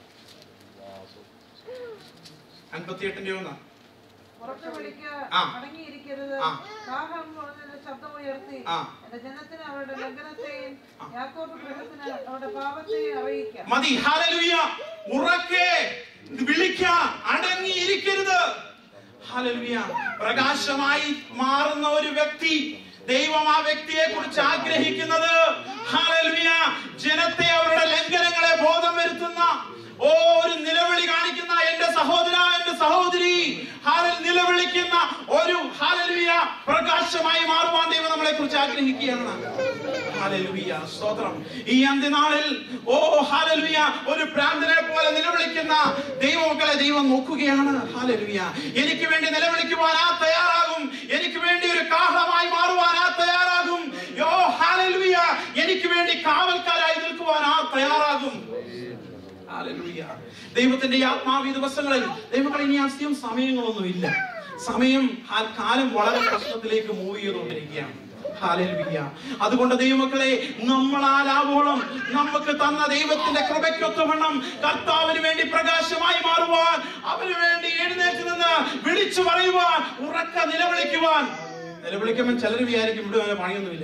അൻപത്തിയെട്ടിന്റെ ഒന്ന് ഉറക്കെ വിളിക്ക ആ. അടങ്ങിയിരിക്കരുത് ആ. കാഹളം മുഴങ്ങുന്ന ശബ്ദം ഉയർത്തി ആ. എന്റെ ജനത്തിന് അവരുടെ ലംഘനത്തെയും യാക്കോബ് ഗൃഹത്തിന് അവരുടെ പാപത്തെയും അറിയിക്കാം മതി ഹാലലുയ ഉറക്കെ വിളിക്ക അടങ്ങിയിരിക്കരുത് ഹാലലുയ പ്രകാശമായി മാറുന്ന ഒരു വ്യക്തി ദൈവം ആ വ്യക്തിയെ കുറിച്ച് ആഗ്രഹിക്കുന്നത് ഹാലലുയ ജനത്തെ അവരുടെ ലംഘനങ്ങളെ ബോധം വരുത്തുന്ന ഓ ഒരു നിലവിളി കാണിക്കുന്ന എന്റെ സഹോദര എന്റെ സഹോദരി ഹാലൽ നിലവിളിക്കുന്ന ഒരു ഹാലലുയ പ്രകാശമായി മാറുവാൻ ദൈവം നമ്മളെ കുറിച്ച് ആഗ്രഹിക്കുകയാണ് ഹല്ലേലൂയ സ്തോത്രം ഈ അന്ത്യനാളിൽ ഓ ഹല്ലേലൂയ ഒരു പ്രാന്തനെ പോലെ നിലവിളിക്കുന്ന ദൈവമക്കളെ ദൈവം നോക്കുകയാണ് ഹല്ലേലൂയ എനിക്ക് വേണ്ടി നിലവിളിക്കുവാൻ ആ തയ്യാറാകും എനിക്ക് വേണ്ടി ഒരു കാഹളമായി മാറുവാൻ ആ തയ്യാറാകും യോ ഹല്ലേലൂയ എനിക്ക് വേണ്ടി കാവൽക്കാരായി നിൽക്കുവാൻ ആ തയ്യാറാകും ഹല്ലേലൂയ. ദൈവത്തിന്റെ ഈ ആത്മാവ് ഈ ദിവസങ്ങളിൽ ദൈവങ്ങൾ ഇനി അധികം സമയങ്ങളൊന്നും ഇല്ല സമയം ആ കാലം വളരെ പ്രശ്നത്തിലേക്ക് മൂവ് ചെയ്തുകൊണ്ടിരിക്കുകയാണ് ഹല്ലേലൂയ. അതുകൊണ്ട് ദൈവമക്കളെ നമ്മളാലാവോളം നമുക്ക് തന്ന ദൈവത്തിന്റെ കൃപയ്ക്കൊത്തവണ്ണം കർത്താവിന് വേണ്ടി പ്രകാശമായി മാറുവാൻ അവന് വേണ്ടി എഴുന്നേറ്റ് നിന്ന് വിളിച്ചു പറയുവാൻ ഉറക്ക നിലവിളിക്കുവാൻ നിലവിളിക്കുമ്പോൾ ചിലർ വിചാരിക്കും ഇവിടെ വരെ പണിയൊന്നുമില്ല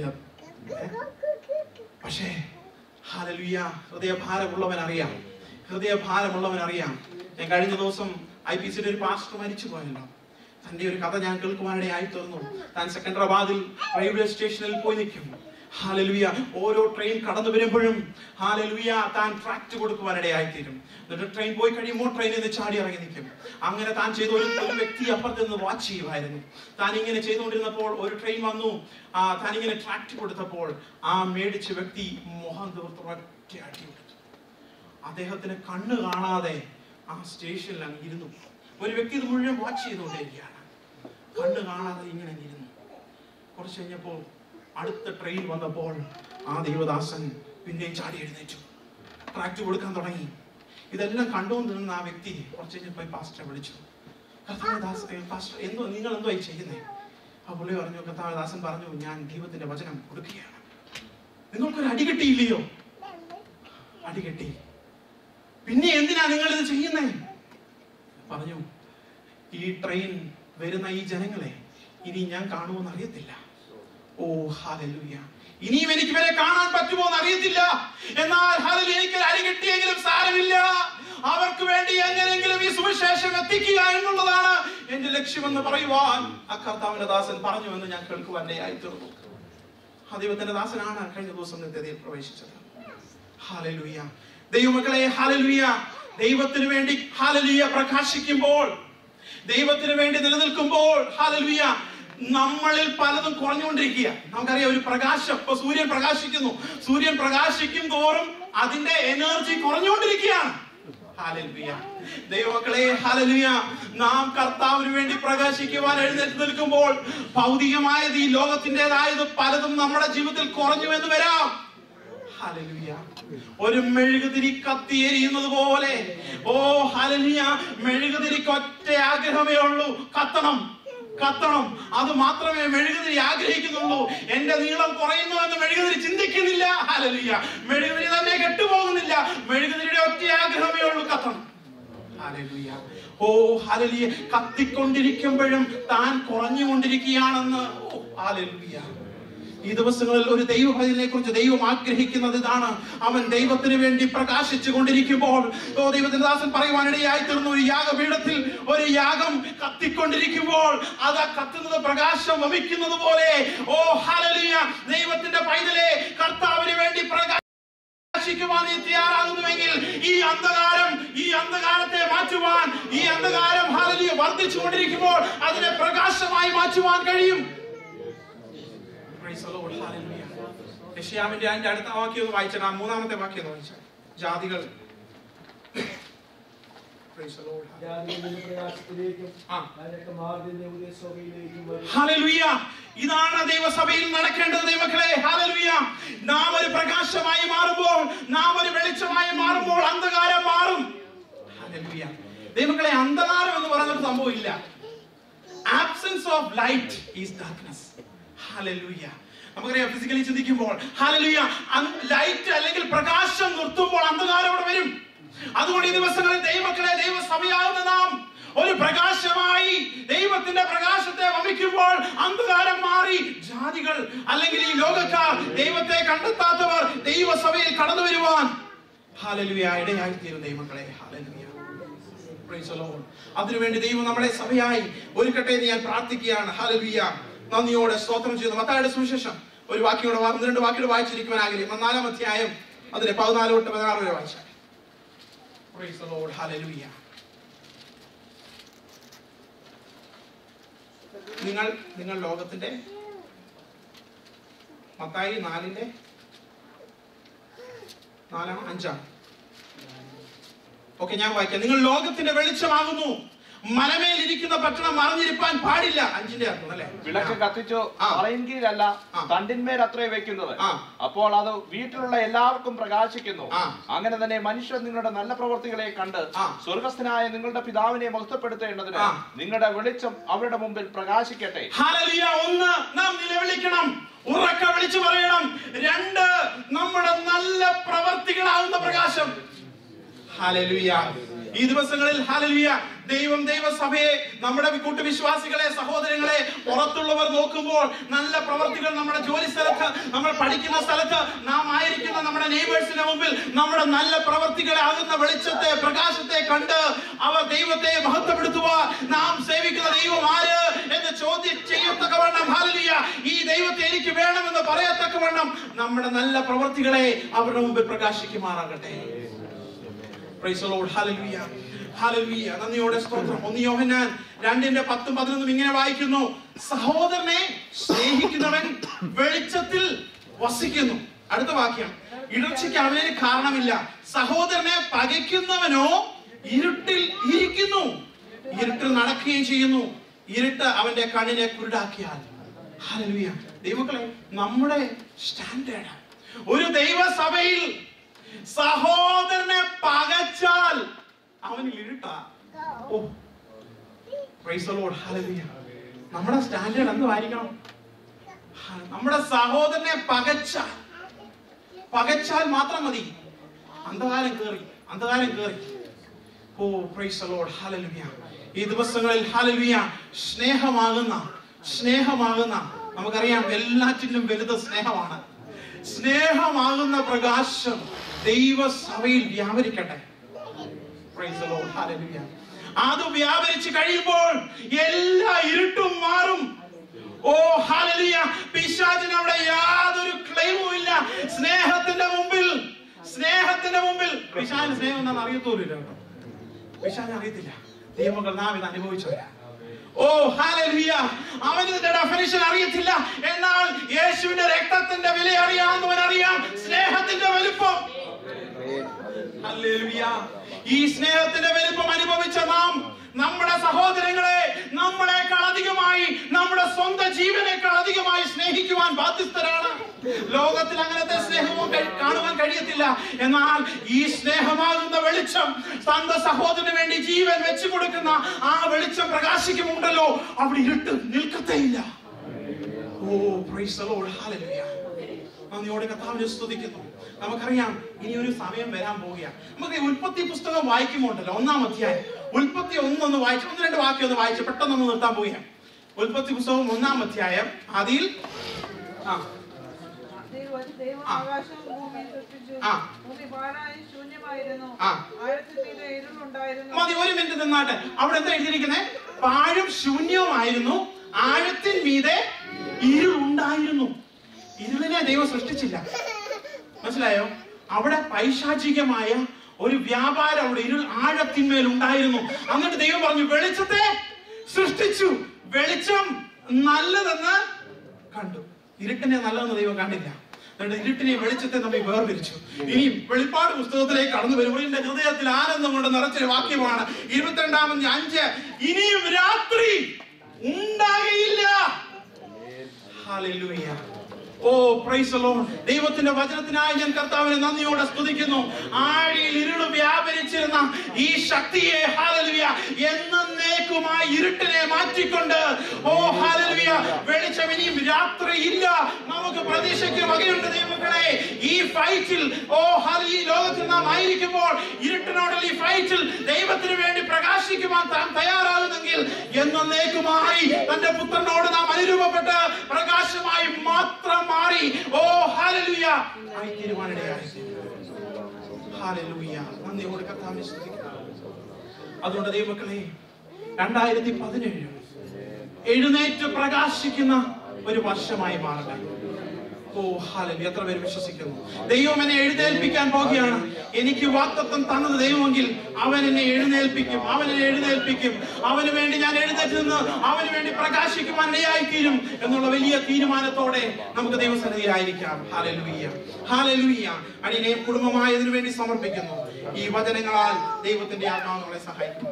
പക്ഷേ ഹാലലുയ ഹൃദയഭാരമുള്ളവൻ അറിയാം ഹൃദയഭാരമുള്ളവൻ അറിയാം ഞാൻ കഴിഞ്ഞ ദിവസം ഐ പി സിയുടെ ഒരു പാസ്റ്റർ മരിച്ചു പോയല്ലോ തന്റെ ഒരു കഥ ഞാൻ കേൾക്കുവാനിടയായി തീർന്നു താൻ സെക്കൻഡറാബാദിൽ റെയിൽവേ സ്റ്റേഷനിൽ പോയി നിൽക്കും ഹാലലുയ ഓരോ ട്രെയിൻ കടന്നു വരുമ്പോഴും ഹാലലുയ താൻ ട്രാക്ട് കൊടുക്കുവാനിടയായി തീരും എന്നിട്ട് ട്രെയിൻ പോയി കഴിയുമ്പോൾ ട്രെയിനിൽ നിന്ന് ചാടി ഇറങ്ങി നിൽക്കും അങ്ങനെ താൻ ചെയ്ത ഒരു ഒരു വ്യക്തി അപ്പുറത്ത് നിന്ന് വാച്ച് ചെയ്യുമായിരുന്നു താൻ ഇങ്ങനെ ചെയ്തുകൊണ്ടിരുന്നപ്പോൾ ഒരു ട്രെയിൻ വന്നു ആ താൻ ഇങ്ങനെ ട്രാക്ട് കൊടുത്തപ്പോൾ ആ മേടിച്ച വ്യക്തി മോഹൻ തീർത്ത് ഒറ്റ അടി കൊടുത്തു അദ്ദേഹത്തിന് കണ്ണ് കാണാതെ ആ സ്റ്റേഷനിൽ അങ്ങ് ഇരുന്നു ഒരു വ്യക്തി ഇത് മുഴുവൻ വാച്ച് ചെയ്തുകൊണ്ടിരിക്കുകയാണ് കണ്ണ് കാണാതെ ഇങ്ങനെ ഇരുന്നു കുറച്ച് കഴിഞ്ഞപ്പോൾ അടുത്ത ട്രെയിൻ വന്നപ്പോൾ ആ ദൈവദാസൻ പിന്നെയും ചാടി എഴുന്നേറ്റു ട്രാക്ട് കൊടുക്കാൻ തുടങ്ങി ഇതെല്ലാം കണ്ടുകൊണ്ട് നിന്ന ആ വ്യക്തി കുറച്ച് കഴിഞ്ഞ് പോയി പാസ്റ്ററെ വിളിച്ചു കർത്താവ് ദാസ് ഏ, പാസ്റ്റർ എന്തോ നിങ്ങൾ എന്തോ ഈ ചെയ്യുന്നേ ആ പുള്ളി പറഞ്ഞു കർത്താവ് ദാസൻ പറഞ്ഞു ഞാൻ ദൈവത്തിന്റെ വചനം കൊടുക്കുകയാണ് നിങ്ങൾക്കൊരു അടി കിട്ടിയില്ലയോ അടി കിട്ടി പിന്നെ എന്തിനാ നിങ്ങൾ ഇത് ചെയ്യുന്നേ പറഞ്ഞു ഈ ട്രെയിൻ വരുന്ന ഈ ജനങ്ങളെ ഇനി ഞാൻ കാണുമെന്ന് അറിയത്തില്ല ഓ ഹാലലൂയ ഇനിയും എനിക്ക് ഇവരെ കാണാൻ പറ്റുമോ എന്ന് അറിയത്തില്ല എന്നാൽ ഹാലലു എനിക്ക് അരി കിട്ടിയെങ്കിലും സാരമില്ല അവർക്ക് വേണ്ടി എങ്ങനെയെങ്കിലും ഈ സുവിശേഷം എത്തിക്കുക എന്നുള്ളതാണ് എന്റെ ലക്ഷ്യമെന്ന് പറയുവാൻ ആ കർത്താവിന്റെ ദാസൻ പറഞ്ഞു എന്ന് ഞാൻ കേൾക്കുവാനായി തീർന്നു ആ ദൈവത്തിന്റെ ദാസനാണ് കഴിഞ്ഞ ദിവസം നിത്യതയിൽ പ്രവേശിച്ചത് ഹാലലൂയ ദൈവമക്കളെ ഹാലലൂയ ദൈവത്തിന് വേണ്ടി ഹാലലൂയ പ്രകാശിക്കുമ്പോൾ ദൈവത്തിന് വേണ്ടി നിലനിൽക്കുമ്പോൾ ഹാലലൂയ നമ്മളിൽ പലതും കുറഞ്ഞുകൊണ്ടിരിക്കുക നമുക്കറിയാം ഒരു പ്രകാശം ഇപ്പൊ സൂര്യൻ പ്രകാശിക്കുന്നു സൂര്യൻ പ്രകാശിക്കും തോറും അതിന്റെ എനർജി കുറഞ്ഞുകൊണ്ടിരിക്കുകയാണ് ഹാലലുയ ദൈവമക്കളെ ഹാലലുയ നാം കർത്താവിന് വേണ്ടി പ്രകാശിക്കുവാൻ എഴുന്നേറ്റ് നിൽക്കുമ്പോൾ ഭൗതികമായത് ഈ ലോകത്തിൻ്റെതായത് പലതും നമ്മുടെ ജീവിതത്തിൽ കുറഞ്ഞു എന്ന് വരാം ഹല്ലേലൂയ. ഒരു മെഴുകുതിരി കത്തി എരിയുന്നത് പോലെ ഓ ഹലലിയ മെഴുകുതിരിക്ക് ഒറ്റ ആഗ്രഹമേ ഉള്ളൂ കത്തണം കത്തണം അത് മാത്രമേ മെഴുകുതിരി ആഗ്രഹിക്കുന്നുള്ളൂ എന്റെ നീളം കുറയുന്നു എന്ന് മെഴുകുതിരി ചിന്തിക്കുന്നില്ല ഹലലിയ മെഴുകുതിരി തന്നെ കെട്ടുപോകുന്നില്ല മെഴുകുതിരിയുടെ ഒറ്റ ആഗ്രഹമേ ഉള്ളൂ കത്തണം ഹല്ലേലൂയ. ഓ ഹലലിയ കത്തിക്കൊണ്ടിരിക്കുമ്പോഴും താൻ കുറഞ്ഞുകൊണ്ടിരിക്കുകയാണെന്ന് ഓ ഹല്ലേലൂയ. ഈ ദിവസങ്ങളിൽ ഒരു ദൈവഭജനെ കുറിച്ച് ദൈവം ആഗ്രഹിക്കുന്നത് ഇതാണ് അവൻ ദൈവത്തിന് വേണ്ടി പ്രകാശിച്ചു കൊണ്ടിരിക്കുമ്പോൾ ഓ ദൈവത്തിന്റെ ദാസൻ പറയുവാനിടയായി തീർന്നു ഒരു യാഗപീഠത്തിൽ ഒരു യാഗം കത്തിക്കൊണ്ടിരിക്കുമ്പോൾ അത് ആ കത്തുന്നത് പ്രകാശം വമിക്കുന്നത് പോലെ ഓ ഹലലിയ ദൈവത്തിന്റെ പൈതലെ കർത്താവിന് വേണ്ടി പ്രകാശ പ്രകാശിക്കുവാൻ നീ തയ്യാറാകുന്നുവെങ്കിൽ ഈ അന്ധകാരം ഈ അന്ധകാരത്തെ മാറ്റുവാൻ ഈ അന്ധകാരം ഹാലലിയ വർദ്ധിച്ചു കൊണ്ടിരിക്കുമ്പോൾ അതിനെ പ്രകാശമായി മാറ്റുവാൻ കഴിയും Praise the Lord. Hallelujah. യെശയ്യാവിന്റെ അതിന്റെ അടുത്ത വാക്യം ഒന്ന് വായിച്ചാൽ ആ മൂന്നാമത്തെ വാക്യം ഒന്ന് വായിച്ചാൽ ജാതികൾ Praise the Lord. ജാതികളുടെ പ്രയാസത്തിലേക്കും ആ. അതിനൊക്കെ മാർഗത്തിന്റെ ഉദയസഭയിലേക്കും വരും ഹല്ലേലൂയ. ഇതാണ് ദൈവസഭയിൽ നടക്കേണ്ടത് ദൈവമക്കളെ ഹല്ലേലൂയ. നാം ഒരു പ്രകാശമായി മാറുമ്പോൾ നാം ഒരു വെളിച്ചമായി മാറുമ്പോൾ അന്ധകാരം മാറും ഹല്ലേലൂയ. ദൈവമക്കളെ അന്ധകാരം എന്ന് പറയുന്ന ഒരു സംഭവം ഇല്ല absence of light is darkness hallelujah നമുക്കറിയാം ഫിസിക്കലി ചിന്തിക്കുമ്പോൾ ഹല്ലേലൂയ ലൈറ്റ് അല്ലെങ്കിൽ പ്രകാശം നിർത്തുമ്പോൾ അന്ധകാരം അവിടെ വരും അതുകൊണ്ട് ഈ ദിവസങ്ങളിൽ ദൈവമക്കളെ ദൈവസഭയാവുന്ന നാം ഒരു പ്രകാശമായി ദൈവത്തിന്റെ പ്രകാശത്തെ വമിക്കുമ്പോൾ അന്ധകാരം മാറി ജാതികൾ അല്ലെങ്കിൽ ഈ ലോകക്കാർ ദൈവത്തെ കണ്ടെത്താത്തവർ ദൈവസഭയിൽ കടന്നു വരുവാൻ ഹാലലുയ ഇടയായി തീരും ദൈവമക്കളെ ഹാലലുയ Praise the Lord. അതിനുവേണ്ടി ദൈവം നമ്മുടെ സഭയായി ഒരുക്കട്ടെ എന്ന് ഞാൻ പ്രാർത്ഥിക്കുകയാണ് ഹാലലുയ നന്ദിയോടെ സ്തോത്രം ചെയ്യുന്നു മത്തായുടെ സുവിശേഷം ഒരു വാക്യോടെ ഒന്ന് രണ്ട് വാക്യോടെ വായിച്ചിരിക്കുവാൻ ആഗ്രഹം നാലാം അധ്യായം അതിലെ പതിനാല് തൊട്ട് പതിനാറ് വരെ വായിച്ചാൽ Praise the Lord. Hallelujah. നിങ്ങൾ നിങ്ങൾ ലോകത്തിന്റെ മത്തായി നാലിന്റെ നാലാം അഞ്ചാം ഓക്കെ ഞാൻ വായിക്കാം നിങ്ങൾ ലോകത്തിന്റെ വെളിച്ചമാകുന്നു മലമേൽ ഇരിക്കുന്ന പട്ടണം മറഞ്ഞിരിപ്പാൻ പാടില്ല അഞ്ചിന്റെ അർത്ഥം അല്ലേ വിളക്ക് കത്തിച്ചു ആ. പറയിൻകീഴല്ല ആ. തണ്ടിന്മേൽ അത്രേ വെക്കുന്നത് ആ. അപ്പോൾ അത് വീട്ടിലുള്ള എല്ലാവർക്കും പ്രകാശിക്കുന്നു ആ. അങ്ങനെ തന്നെ മനുഷ്യർ നിങ്ങളുടെ നല്ല പ്രവൃത്തികളെ കണ്ട് ആ. സ്വർഗസ്ഥനായ നിങ്ങളുടെ പിതാവിനെ മഹത്വപ്പെടുത്തേണ്ടതിന് ആ. നിങ്ങളുടെ വെളിച്ചം അവരുടെ മുമ്പിൽ പ്രകാശിക്കട്ടെ ഹാലലിയ ഒന്ന് നാം നിലവിളിക്കണം ഉറക്ക വിളിച്ചു പറയണം രണ്ട് നമ്മുടെ നല്ല പ്രവർത്തികളാകുന്ന പ്രകാശം ഹാലലുയ ഈ ദിവസങ്ങളിൽ ഹാലലുയ ദൈവം ദൈവസഭയെ നമ്മുടെ കൂട്ടുവിശ്വാസികളെ സഹോദരങ്ങളെ പുറത്തുള്ളവർ നോക്കുമ്പോൾ നല്ല പ്രവർത്തികൾ നമ്മുടെ ജോലി സ്ഥലത്ത് നമ്മൾ പഠിക്കുന്ന സ്ഥലത്ത് നാം ആയിരിക്കുന്ന നമ്മുടെ നെയ്ബേഴ്സിന്റെ മുമ്പിൽ നമ്മുടെ നല്ല പ്രവർത്തികളാകുന്ന വെളിച്ചത്തെ പ്രകാശത്തെ കണ്ട് അവർ ദൈവത്തെ മഹത്വപ്പെടുത്തുക നാം സേവിക്കുന്ന ദൈവം ആര് എന്ന് ചോദ്യം ചെയ്യത്തക്കവണ്ണം ഹാലലിയ ഈ ദൈവത്തെ എനിക്ക് വേണമെന്ന് പറയത്തക്കവണ്ണം നമ്മുടെ നല്ല പ്രവർത്തികളെ അവരുടെ മുമ്പിൽ പ്രകാശിക്കുമാറാകട്ടെ Praise the Lord. Hallelujah. Hallelujah. നന്ദിയോടെ സ്തോത്രം ഒന്ന് യോഹന്നാൻ രണ്ടിന്റെ പത്തും പതിനൊന്നും ഇങ്ങനെ വായിക്കുന്നു സഹോദരനെ സ്നേഹിക്കുന്നവൻ വെളിച്ചത്തിൽ വസിക്കുന്നു അടുത്ത വാക്യം ഇടർച്ചയ്ക്ക് അവന് കാരണമില്ല സഹോദരനെ പകയ്ക്കുന്നവനോ ഇരുട്ടിൽ ഇരിക്കുന്നു ഇരുട്ടിൽ നടക്കുകയും ചെയ്യുന്നു ഇരുട്ട് അവന്റെ കണ്ണിനെ കുരുടാക്കിയാൽ ഹല്ലേലൂയ ദൈവമക്കളെ നമ്മുടെ സ്റ്റാൻഡേർഡ് ഒരു ദൈവസഭയിൽ സഹോദരനെ പകച്ചാൽ അവന് ഇരുട്ടാ ഓ പ്രൈസ് ലോഡ് ഹല്ലേലൂയ നമ്മുടെ സ്റ്റാൻഡേർഡ് എന്തുമായിരിക്കണം ഹ, നമ്മുടെ സഹോദരനെ പകച്ചാൽ പകച്ചാൽ മാത്രം മതി അന്ധകാരം കേറി അന്ധകാരം കേറി ഓ പ്രൈസ് ലോഡ് ഹല്ലേലൂയ ഈ ദിവസങ്ങളിൽ ഹല്ലേലൂയ സ്നേഹമാകുന്ന സ്നേഹമാകുന്ന നമുക്കറിയാം എല്ലാറ്റിനും വലുത് സ്നേഹമാണ് സ്നേഹമാകുന്ന പ്രകാശം ദൈവസഭയിൽ വ്യാപരിക്കട്ടെ Praise the Lord. Hallelujah. അത് വ്യാപരിച്ച് കഴിയുമ്പോൾ എല്ലാ ഇരുട്ടും മാറും ഓ ഹാലലിയ പിശാചിന് അവിടെ യാതൊരു ക്ലെയിമും ഇല്ല സ്നേഹത്തിന്റെ മുമ്പിൽ സ്നേഹത്തിന്റെ മുമ്പിൽ പിശാചിന് സ്നേഹം എന്താണെന്ന് അറിയത്തോലില്ല കേട്ടോ പിശാചിന് അറിയത്തില്ല ദൈവങ്ങൾ നാം ഇത് അനുഭവിച്ചവരാ ഓ ഹാലലിയ അവന് ഇതിന്റെ ഡെഫിനിഷൻ അറിയത്തില്ല എന്നാൽ യേശുവിന്റെ രക്തത്തിന്റെ വില അറിയാവുന്നവൻ അറിയാം സ്നേഹത്തിന്റെ വലുപ്പം ഹല്ലേലൂയ. ഈ സ്നേഹത്തിന്റെ വലിപ്പം അനുഭവിച്ച നാം നമ്മുടെ സഹോദരങ്ങളെ നമ്മളെക്കാൾ അധികമായി നമ്മുടെ സ്വന്തം ജീവനേക്കാൾ അധികമായി സ്നേഹിക്കുവാൻ ബാധ്യസ്ഥരാണ് ലോകത്തിൽ അങ്ങനത്തെ സ്നേഹവും കഴി- കാണുവാൻ കഴിയത്തില്ല എന്നാൽ ഈ സ്നേഹമാകുന്ന വെളിച്ചം സ്വന്തം സഹോദരന് വേണ്ടി ജീവൻ വെച്ചു കൊടുക്കുന്ന ആ വെളിച്ചം പ്രകാശിക്കുമുണ്ടല്ലോ അവിടെ ഇരുട്ട് നിൽക്കത്തേയില്ല oh praise the Lord hallelujah നന്ദിയോടെ കർത്താവിനെ സ്തുതിക്കുന്നു നമുക്കറിയാം ഇനി ഒരു സമയം വരാൻ പോവുകയാണ് നമുക്ക് ഈ ഉൽപ്പത്തി പുസ്തകം വായിക്കുമ്പോണ്ടല്ലോ ഒന്നാം അധ്യായം ഉൽപ്പത്തി ഒന്നൊന്ന് വായിച്ചു ഒന്ന് രണ്ട് വാക്യം ഒന്ന് വായിച്ച് പെട്ടെന്ന് ഒന്ന് നിർത്താൻ പോവുകയാണ് ഉൽപ്പത്തി പുസ്തകം ഒന്നാം അധ്യായം അതിൽ ആ ദൈവം ദൈവം ആ. ആകാശവും ഭൂമിയും സൃഷ്ടിച്ചു ആ. ഭൂമി പാഴായി ശൂന്യമായിരുന്നു ആ. ആഴത്തിൽ മീതെ ഇരുളുണ്ടായിരുന്നു മതി ഒരു മിനിറ്റ് നിന്നാട്ടെ അവിടെ എന്താ എഴുതിയിരിക്കുന്നത് പാഴും ശൂന്യവുമായിരുന്നു ആഴത്തിൻ മീതെ ഇരുളുണ്ടായിരുന്നു ഇരുളിനെ ദൈവം സൃഷ്ടിച്ചില്ല മനസ്സിലായോ അവിടെ പൈശാചികമായ ഒരു വ്യാപാരം അവിടെ ഇരുൾ ആഴത്തിന്മേൽ ഉണ്ടായിരുന്നു എന്നിട്ട് ദൈവം പറഞ്ഞു വെളിച്ചത്തെ സൃഷ്ടിച്ചു വെളിച്ചം നല്ലതെന്ന് കണ്ടു ഇരുട്ടിനെ നല്ലതെന്ന് ദൈവം കണ്ടില്ല എന്നിട്ട് ഇരുട്ടിനെ വെളിച്ചത്തെ നമ്മെ വേർതിരിച്ചു ഇനിയും വെളിപ്പാട് പുസ്തകത്തിലേക്ക് കടന്നു വരുമ്പോൾ എന്റെ ഹൃദയത്തിൽ ആനന്ദം കൊണ്ട് നിറച്ചൊരു വാക്യമാണ് ഇരുപത്തിരണ്ടാമത് അഞ്ച് ഇനിയും രാത്രി ഉണ്ടാകയില്ല ഹല്ലേലൂയ ഓ പ്രൈസ് ലോൺ ദൈവത്തിന്റെ വചനത്തിനായി ഞാൻ കർത്താവിനെ നന്ദിയോടെ സ്തുതിക്കുന്നു ആഴിയിൽ ഇരുള് വ്യാപരിച്ചിരുന്ന ഈ ശക്തിയെ ഹാലലുയ എന്നേക്കുമായി ഇരുട്ടിനെ മാറ്റിക്കൊണ്ട് ഓ ഹാലലുയ വെളിച്ചം ഇനിയും രാത്രി ഇല്ല നമുക്ക് പ്രതീക്ഷയ്ക്ക് വകയുണ്ട് ദൈവങ്ങളെ ഈ ഫൈറ്റിൽ ഓ ഹാല ഈ ലോകത്തിൽ നാം ആയിരിക്കുമ്പോൾ ഇരുട്ടിനോടുള്ള ഈ ഫൈറ്റിൽ ദൈവത്തിന് വേണ്ടി പ്രകാശിക്കുവാൻ താൻ തയ്യാറാകുന്നെങ്കിൽ എന്നേക്കുമായി തന്റെ പുത്രനോട് നാം അനുരൂപപ്പെട്ട് പ്രകാശമായി മാത്രം മാറി ഓ ഹാലലുയ ആയി തീരുമാനിടയായി ഹാലലുയ നന്ദിയോട് കർത്താവിനെ സ്തുതിക്കുന്നു അതുകൊണ്ട് ദൈവമക്കളെ രണ്ടായിരത്തി പതിനേഴ് എഴുന്നേറ്റ് പ്രകാശിക്കുന്ന ഒരു വർഷമായി മാറട്ടെ ഓ ഹാലലി എത്ര പേര് വിശ്വസിക്കുന്നു ദൈവം എന്നെ എഴുന്നേൽപ്പിക്കാൻ പോകുകയാണ് എനിക്ക് വാക്തത്വം തന്നത് ദൈവമെങ്കിൽ അവൻ എന്നെ എഴുന്നേൽപ്പിക്കും അവൻ എന്നെ എഴുന്നേൽപ്പിക്കും അവന് വേണ്ടി ഞാൻ എഴുന്നേറ്റ് നിന്ന് അവന് വേണ്ടി പ്രകാശിക്കുവാൻ തീരും എന്നുള്ള വലിയ തീരുമാനത്തോടെ നമുക്ക് ദൈവസന്നിധിയിലായിരിക്കാം ഹാലലുയ്യ ഹാലലുയ്യ അടിനെ കുടുംബമായതിനു വേണ്ടി സമർപ്പിക്കുന്നു ഈ വചനങ്ങളാൽ ദൈവത്തിന്റെ ആത്മാവ് നമ്മളെ സഹായിക്കും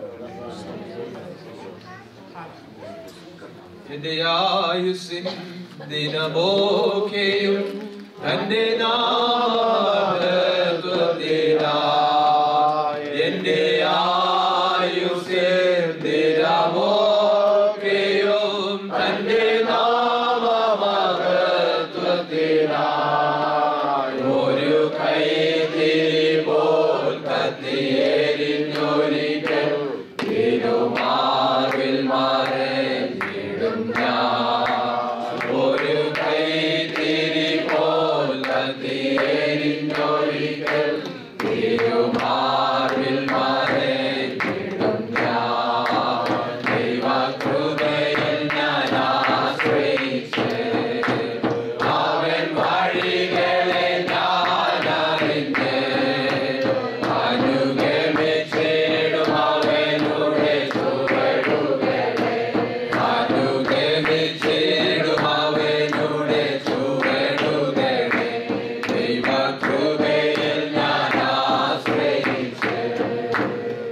എന്റെ ആയുസിൻ ദിനമോക്കെയും തന്റെ നാമത്വത്തിനാ എന്റെ ആയുസിൻ ദിനമോക്കെയും തന്റെ നാമമഹത്വത്തിനാ ഒരു കൈതിരി പോൽ കത്തിയേരിഞ്ഞൊരിക്കൽ തിരുമാറിൽ മറഞ്ഞിടും ഞാൻ ഒരു കൈതിരി പോൽ കത്തിയേരിഞ്ഞൊരിക്കൽ തിരുമാറിൽ മറഞ്ഞിടും ഞാൻ ദൈവകൃപയിൽ ഞാൻ ആശ്രയിച്ച് അവൻ വഴികളെ ഞാൻ അറിഞ്ഞ് അനുഗമിച്ചിടും അവനുടെ ചുവടുകളെ അനുഗമിച്ചിടും അവനുടെ ചുവടുകളെ ദൈവകൃപയിൽ ഞാൻ ആശ്രയിച്ച്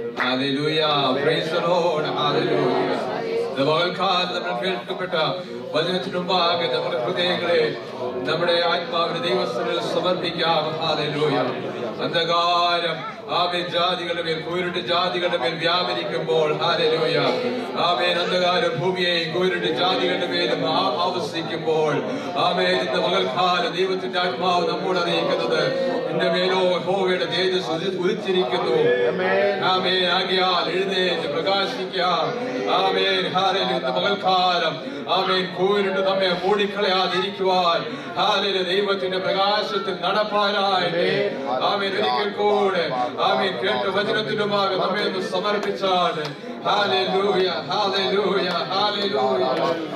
Hallelujah. Praise the Lord. Hallelujah. ഇത് പകൽക്കാലത്ത് നമ്മൾ കേൾക്കപ്പെട്ട വചനത്തിന് മുമ്പാകെ നമ്മുടെ ഹൃദയങ്ങളെ നമ്മുടെ ആത്മാവിന് ദൈവസ്ഥനിൽ സമർപ്പിക്കാം ഹാലലൂയ അന്ധകാരം ആമേൻ ജാതികളുടെ മേൽ കൂരിട്ട് ജാതികളുടെ മേൽ വ്യാപരിക്കുമ്പോൾ ഹാലലൂയ ആമേൻ അന്ധകാരം ഭൂമിയെയും കൂരിട്ട് ജാതികളുടെ മേലും ആ- ആവസിക്കുമ്പോൾ ആമേൻ ഇന്ന് പകൽക്കാലം ദൈവത്തിന്റെ ആത്മാവ് നമ്മോട് അറിയിക്കുന്നത് എന്റെ മേലോ ഹോവയുടെ തേജസ് ഉദി- ഉദിച്ചിരിക്കുന്നു ആമേൻ ആകിയാൽ എഴുന്നേറ്റ് പ്രകാശിക്കാം ആമേൻ ഹാലലു ഇന്ന് പകൽക്കാലം ആമേൻ കൂരിട്ട് നമ്മെ മൂടിക്കളയാതിരിക്കുവാൻ ഹാലലു ദൈവത്തിന്റെ പ്രകാശത്തിൽ നടപ്പാനായിട്ട് ആമേൻ ഒരിക്കൽ കൂടെ ആമേൻ കേട്ട വചനത്തിന്റെ ഭാഗം നമ്മെ ഒന്ന് സമർപ്പിച്ചാണ് hallelujah hallelujah hallelujah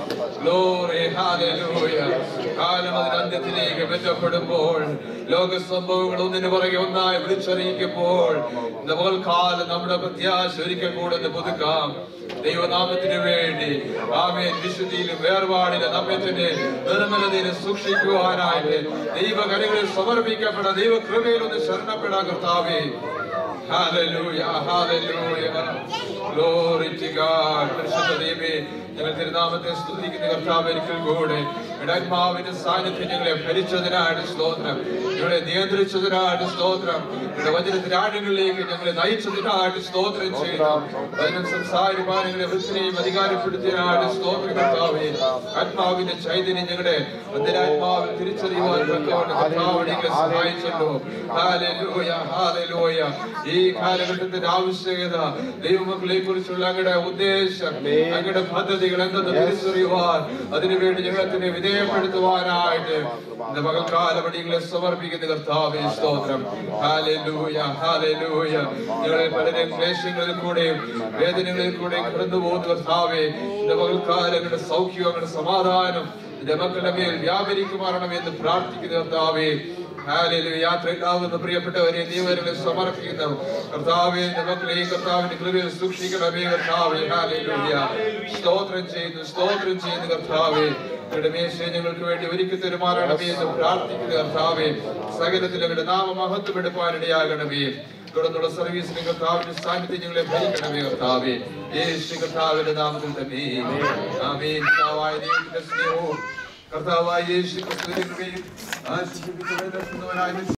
glory hallelujah കാലം അതിന്റെ അന്ത്യത്തിലേക്ക് ബന്ധപ്പെടുമ്പോൾ ലോക സംഭവങ്ങൾ ഒന്നിനു പുറകെ ഒന്നായി വിളിച്ചറിയിക്കുമ്പോൾ ഇന്ന് പകൽക്കാലം നമ്മുടെ പ്രത്യാശ ഒരിക്കൽ കൂടെ ഒന്ന് പുതുക്കാം ദൈവനാമത്തിന് വേണ്ടി ആമേൻ വിശുദ്ധിയിലും വേർപാടിലും നമ്മെ തന്നെ നിർമ്മലതയിൽ സൂക്ഷിക്കുവാനായിട്ട് ദൈവകരങ്ങളിൽ സമർപ്പിക്കപ്പെട്ട ദൈവകൃപയിൽ ഒന്ന് ശരണപ്പെടാൻ കർത്താവേ Hallelujah, hallelujah. Glory to God. പരിശുദ്ധ ദൈവമേ, ഞങ്ങൾ തിരുനാമത്തെ സ്തുതിക്കുന്ന കർത്താവ് ഒരിക്കൽ കൂടെ ഇടാത്മാവിന്റെ സാന്നിധ്യം ഞങ്ങളെ ഭരിച്ചതിനായിട്ട് സ്തോത്രം ഞങ്ങളെ നിയന്ത്രിച്ചതിനായിട്ട് സ്തോത്രം ഞങ്ങളുടെ വചനത്തിന്റെ ആഴങ്ങളിലേക്ക് ഞങ്ങളെ നയിച്ചതിനായിട്ട് സ്തോത്രം ചെയ്യുന്നു വചനം സംസാരിപ്പാൻ ഞങ്ങളെ വൃത്തിനെയും അധികാരപ്പെടുത്തിയതിനായിട്ട് സ്തോത്രം കർത്താവേ ആത്മാവിന്റെ ചൈതന്യം ഞങ്ങളുടെ അന്തരാത്മാവിൽ തിരിച്ചറിയുവാൻ തക്കവണ്ണം കർത്താവ് ഞങ്ങളെ സഹായിച്ചല്ലോ ഹാലലൂയ ഹാലലൂയ ഈ കാലഘട്ടത്തിന്റെ ആവശ്യകത ദൈവമക്കളെ കുറിച്ചുള്ള അങ്ങയുടെ ഉദ്ദേശം അങ്ങയുടെ പദ്ധതികൾ എന്തെന്ന് തിരിച്ചറിയുവാൻ അതിനുവേണ്ടി ഞങ്ങളെ തന്നെ വിധേയപ്പെടുത്തുവാനായിട്ട് ഇന്ന് പകൽക്കാലം അടികളെ സമർപ്പിക്കുന്ന കർത്താവേ സ്തോത്രം ഹാലലൂയ ഹാലലൂയ ഞങ്ങളിൽ പലരും ക്ലേശങ്ങളിൽ കൂടെയും വേദനകളിൽ കൂടെയും കടന്നു പോകുന്ന കർത്താവേ ഇന്ന് പകൽക്കാലം അങ്ങയുടെ സൗഖ്യം അങ്ങയുടെ സമാധാനം എന്റെ മക്കളുടെ മേൽ വ്യാപരിക്കുമാറണം എന്ന് പ്രാർത്ഥിക്കുന്ന കർത്താവേ ഹാലലൂയ യാത്രയിലാവുന്ന പ്രിയപ്പെട്ടവരെ നീവരെ സമർപ്പിക്കുന്നു കർത്താവെ മക്കളെ ഈ കർത്താവിന്റെ കൃപയിൽ സൂക്ഷിക്കണമേ കർത്താവെ ഹാലലൂയ സ്തോത്രം ചെയ്യുന്നു സ്തോത്രം ചെയ്യുന്നു കർത്താവെ ഞങ്ങളുടെ മേശ ഞങ്ങൾക്ക് വേണ്ടി ഒരുക്കി തെരുമാറണമേ എന്ന് പ്രാർത്ഥിക്കുന്ന കർത്താവെ സകലത്തിൽ അവരുടെ നാമമഹത്വം എടുപ്പാനിടയാകണമേ തുടർന്നുള്ള സർവീസിന് കർത്താവിന്റെ സാന്നിധ്യം ഞങ്ങളെ ഭരിക്കണമേ കർത്താവെ യേശു കർത്താവിന്റെ നാമത്തിൽ തന്നെ ആമേൻ കർത്താവായ ദൈവത്തിന്റെ സ്നേഹവും കർത്താവായ യേശു ക്രിസ്തുവിന്റെ കൃപയും ആശീർവദിക്കപ്പെട്ടവനായ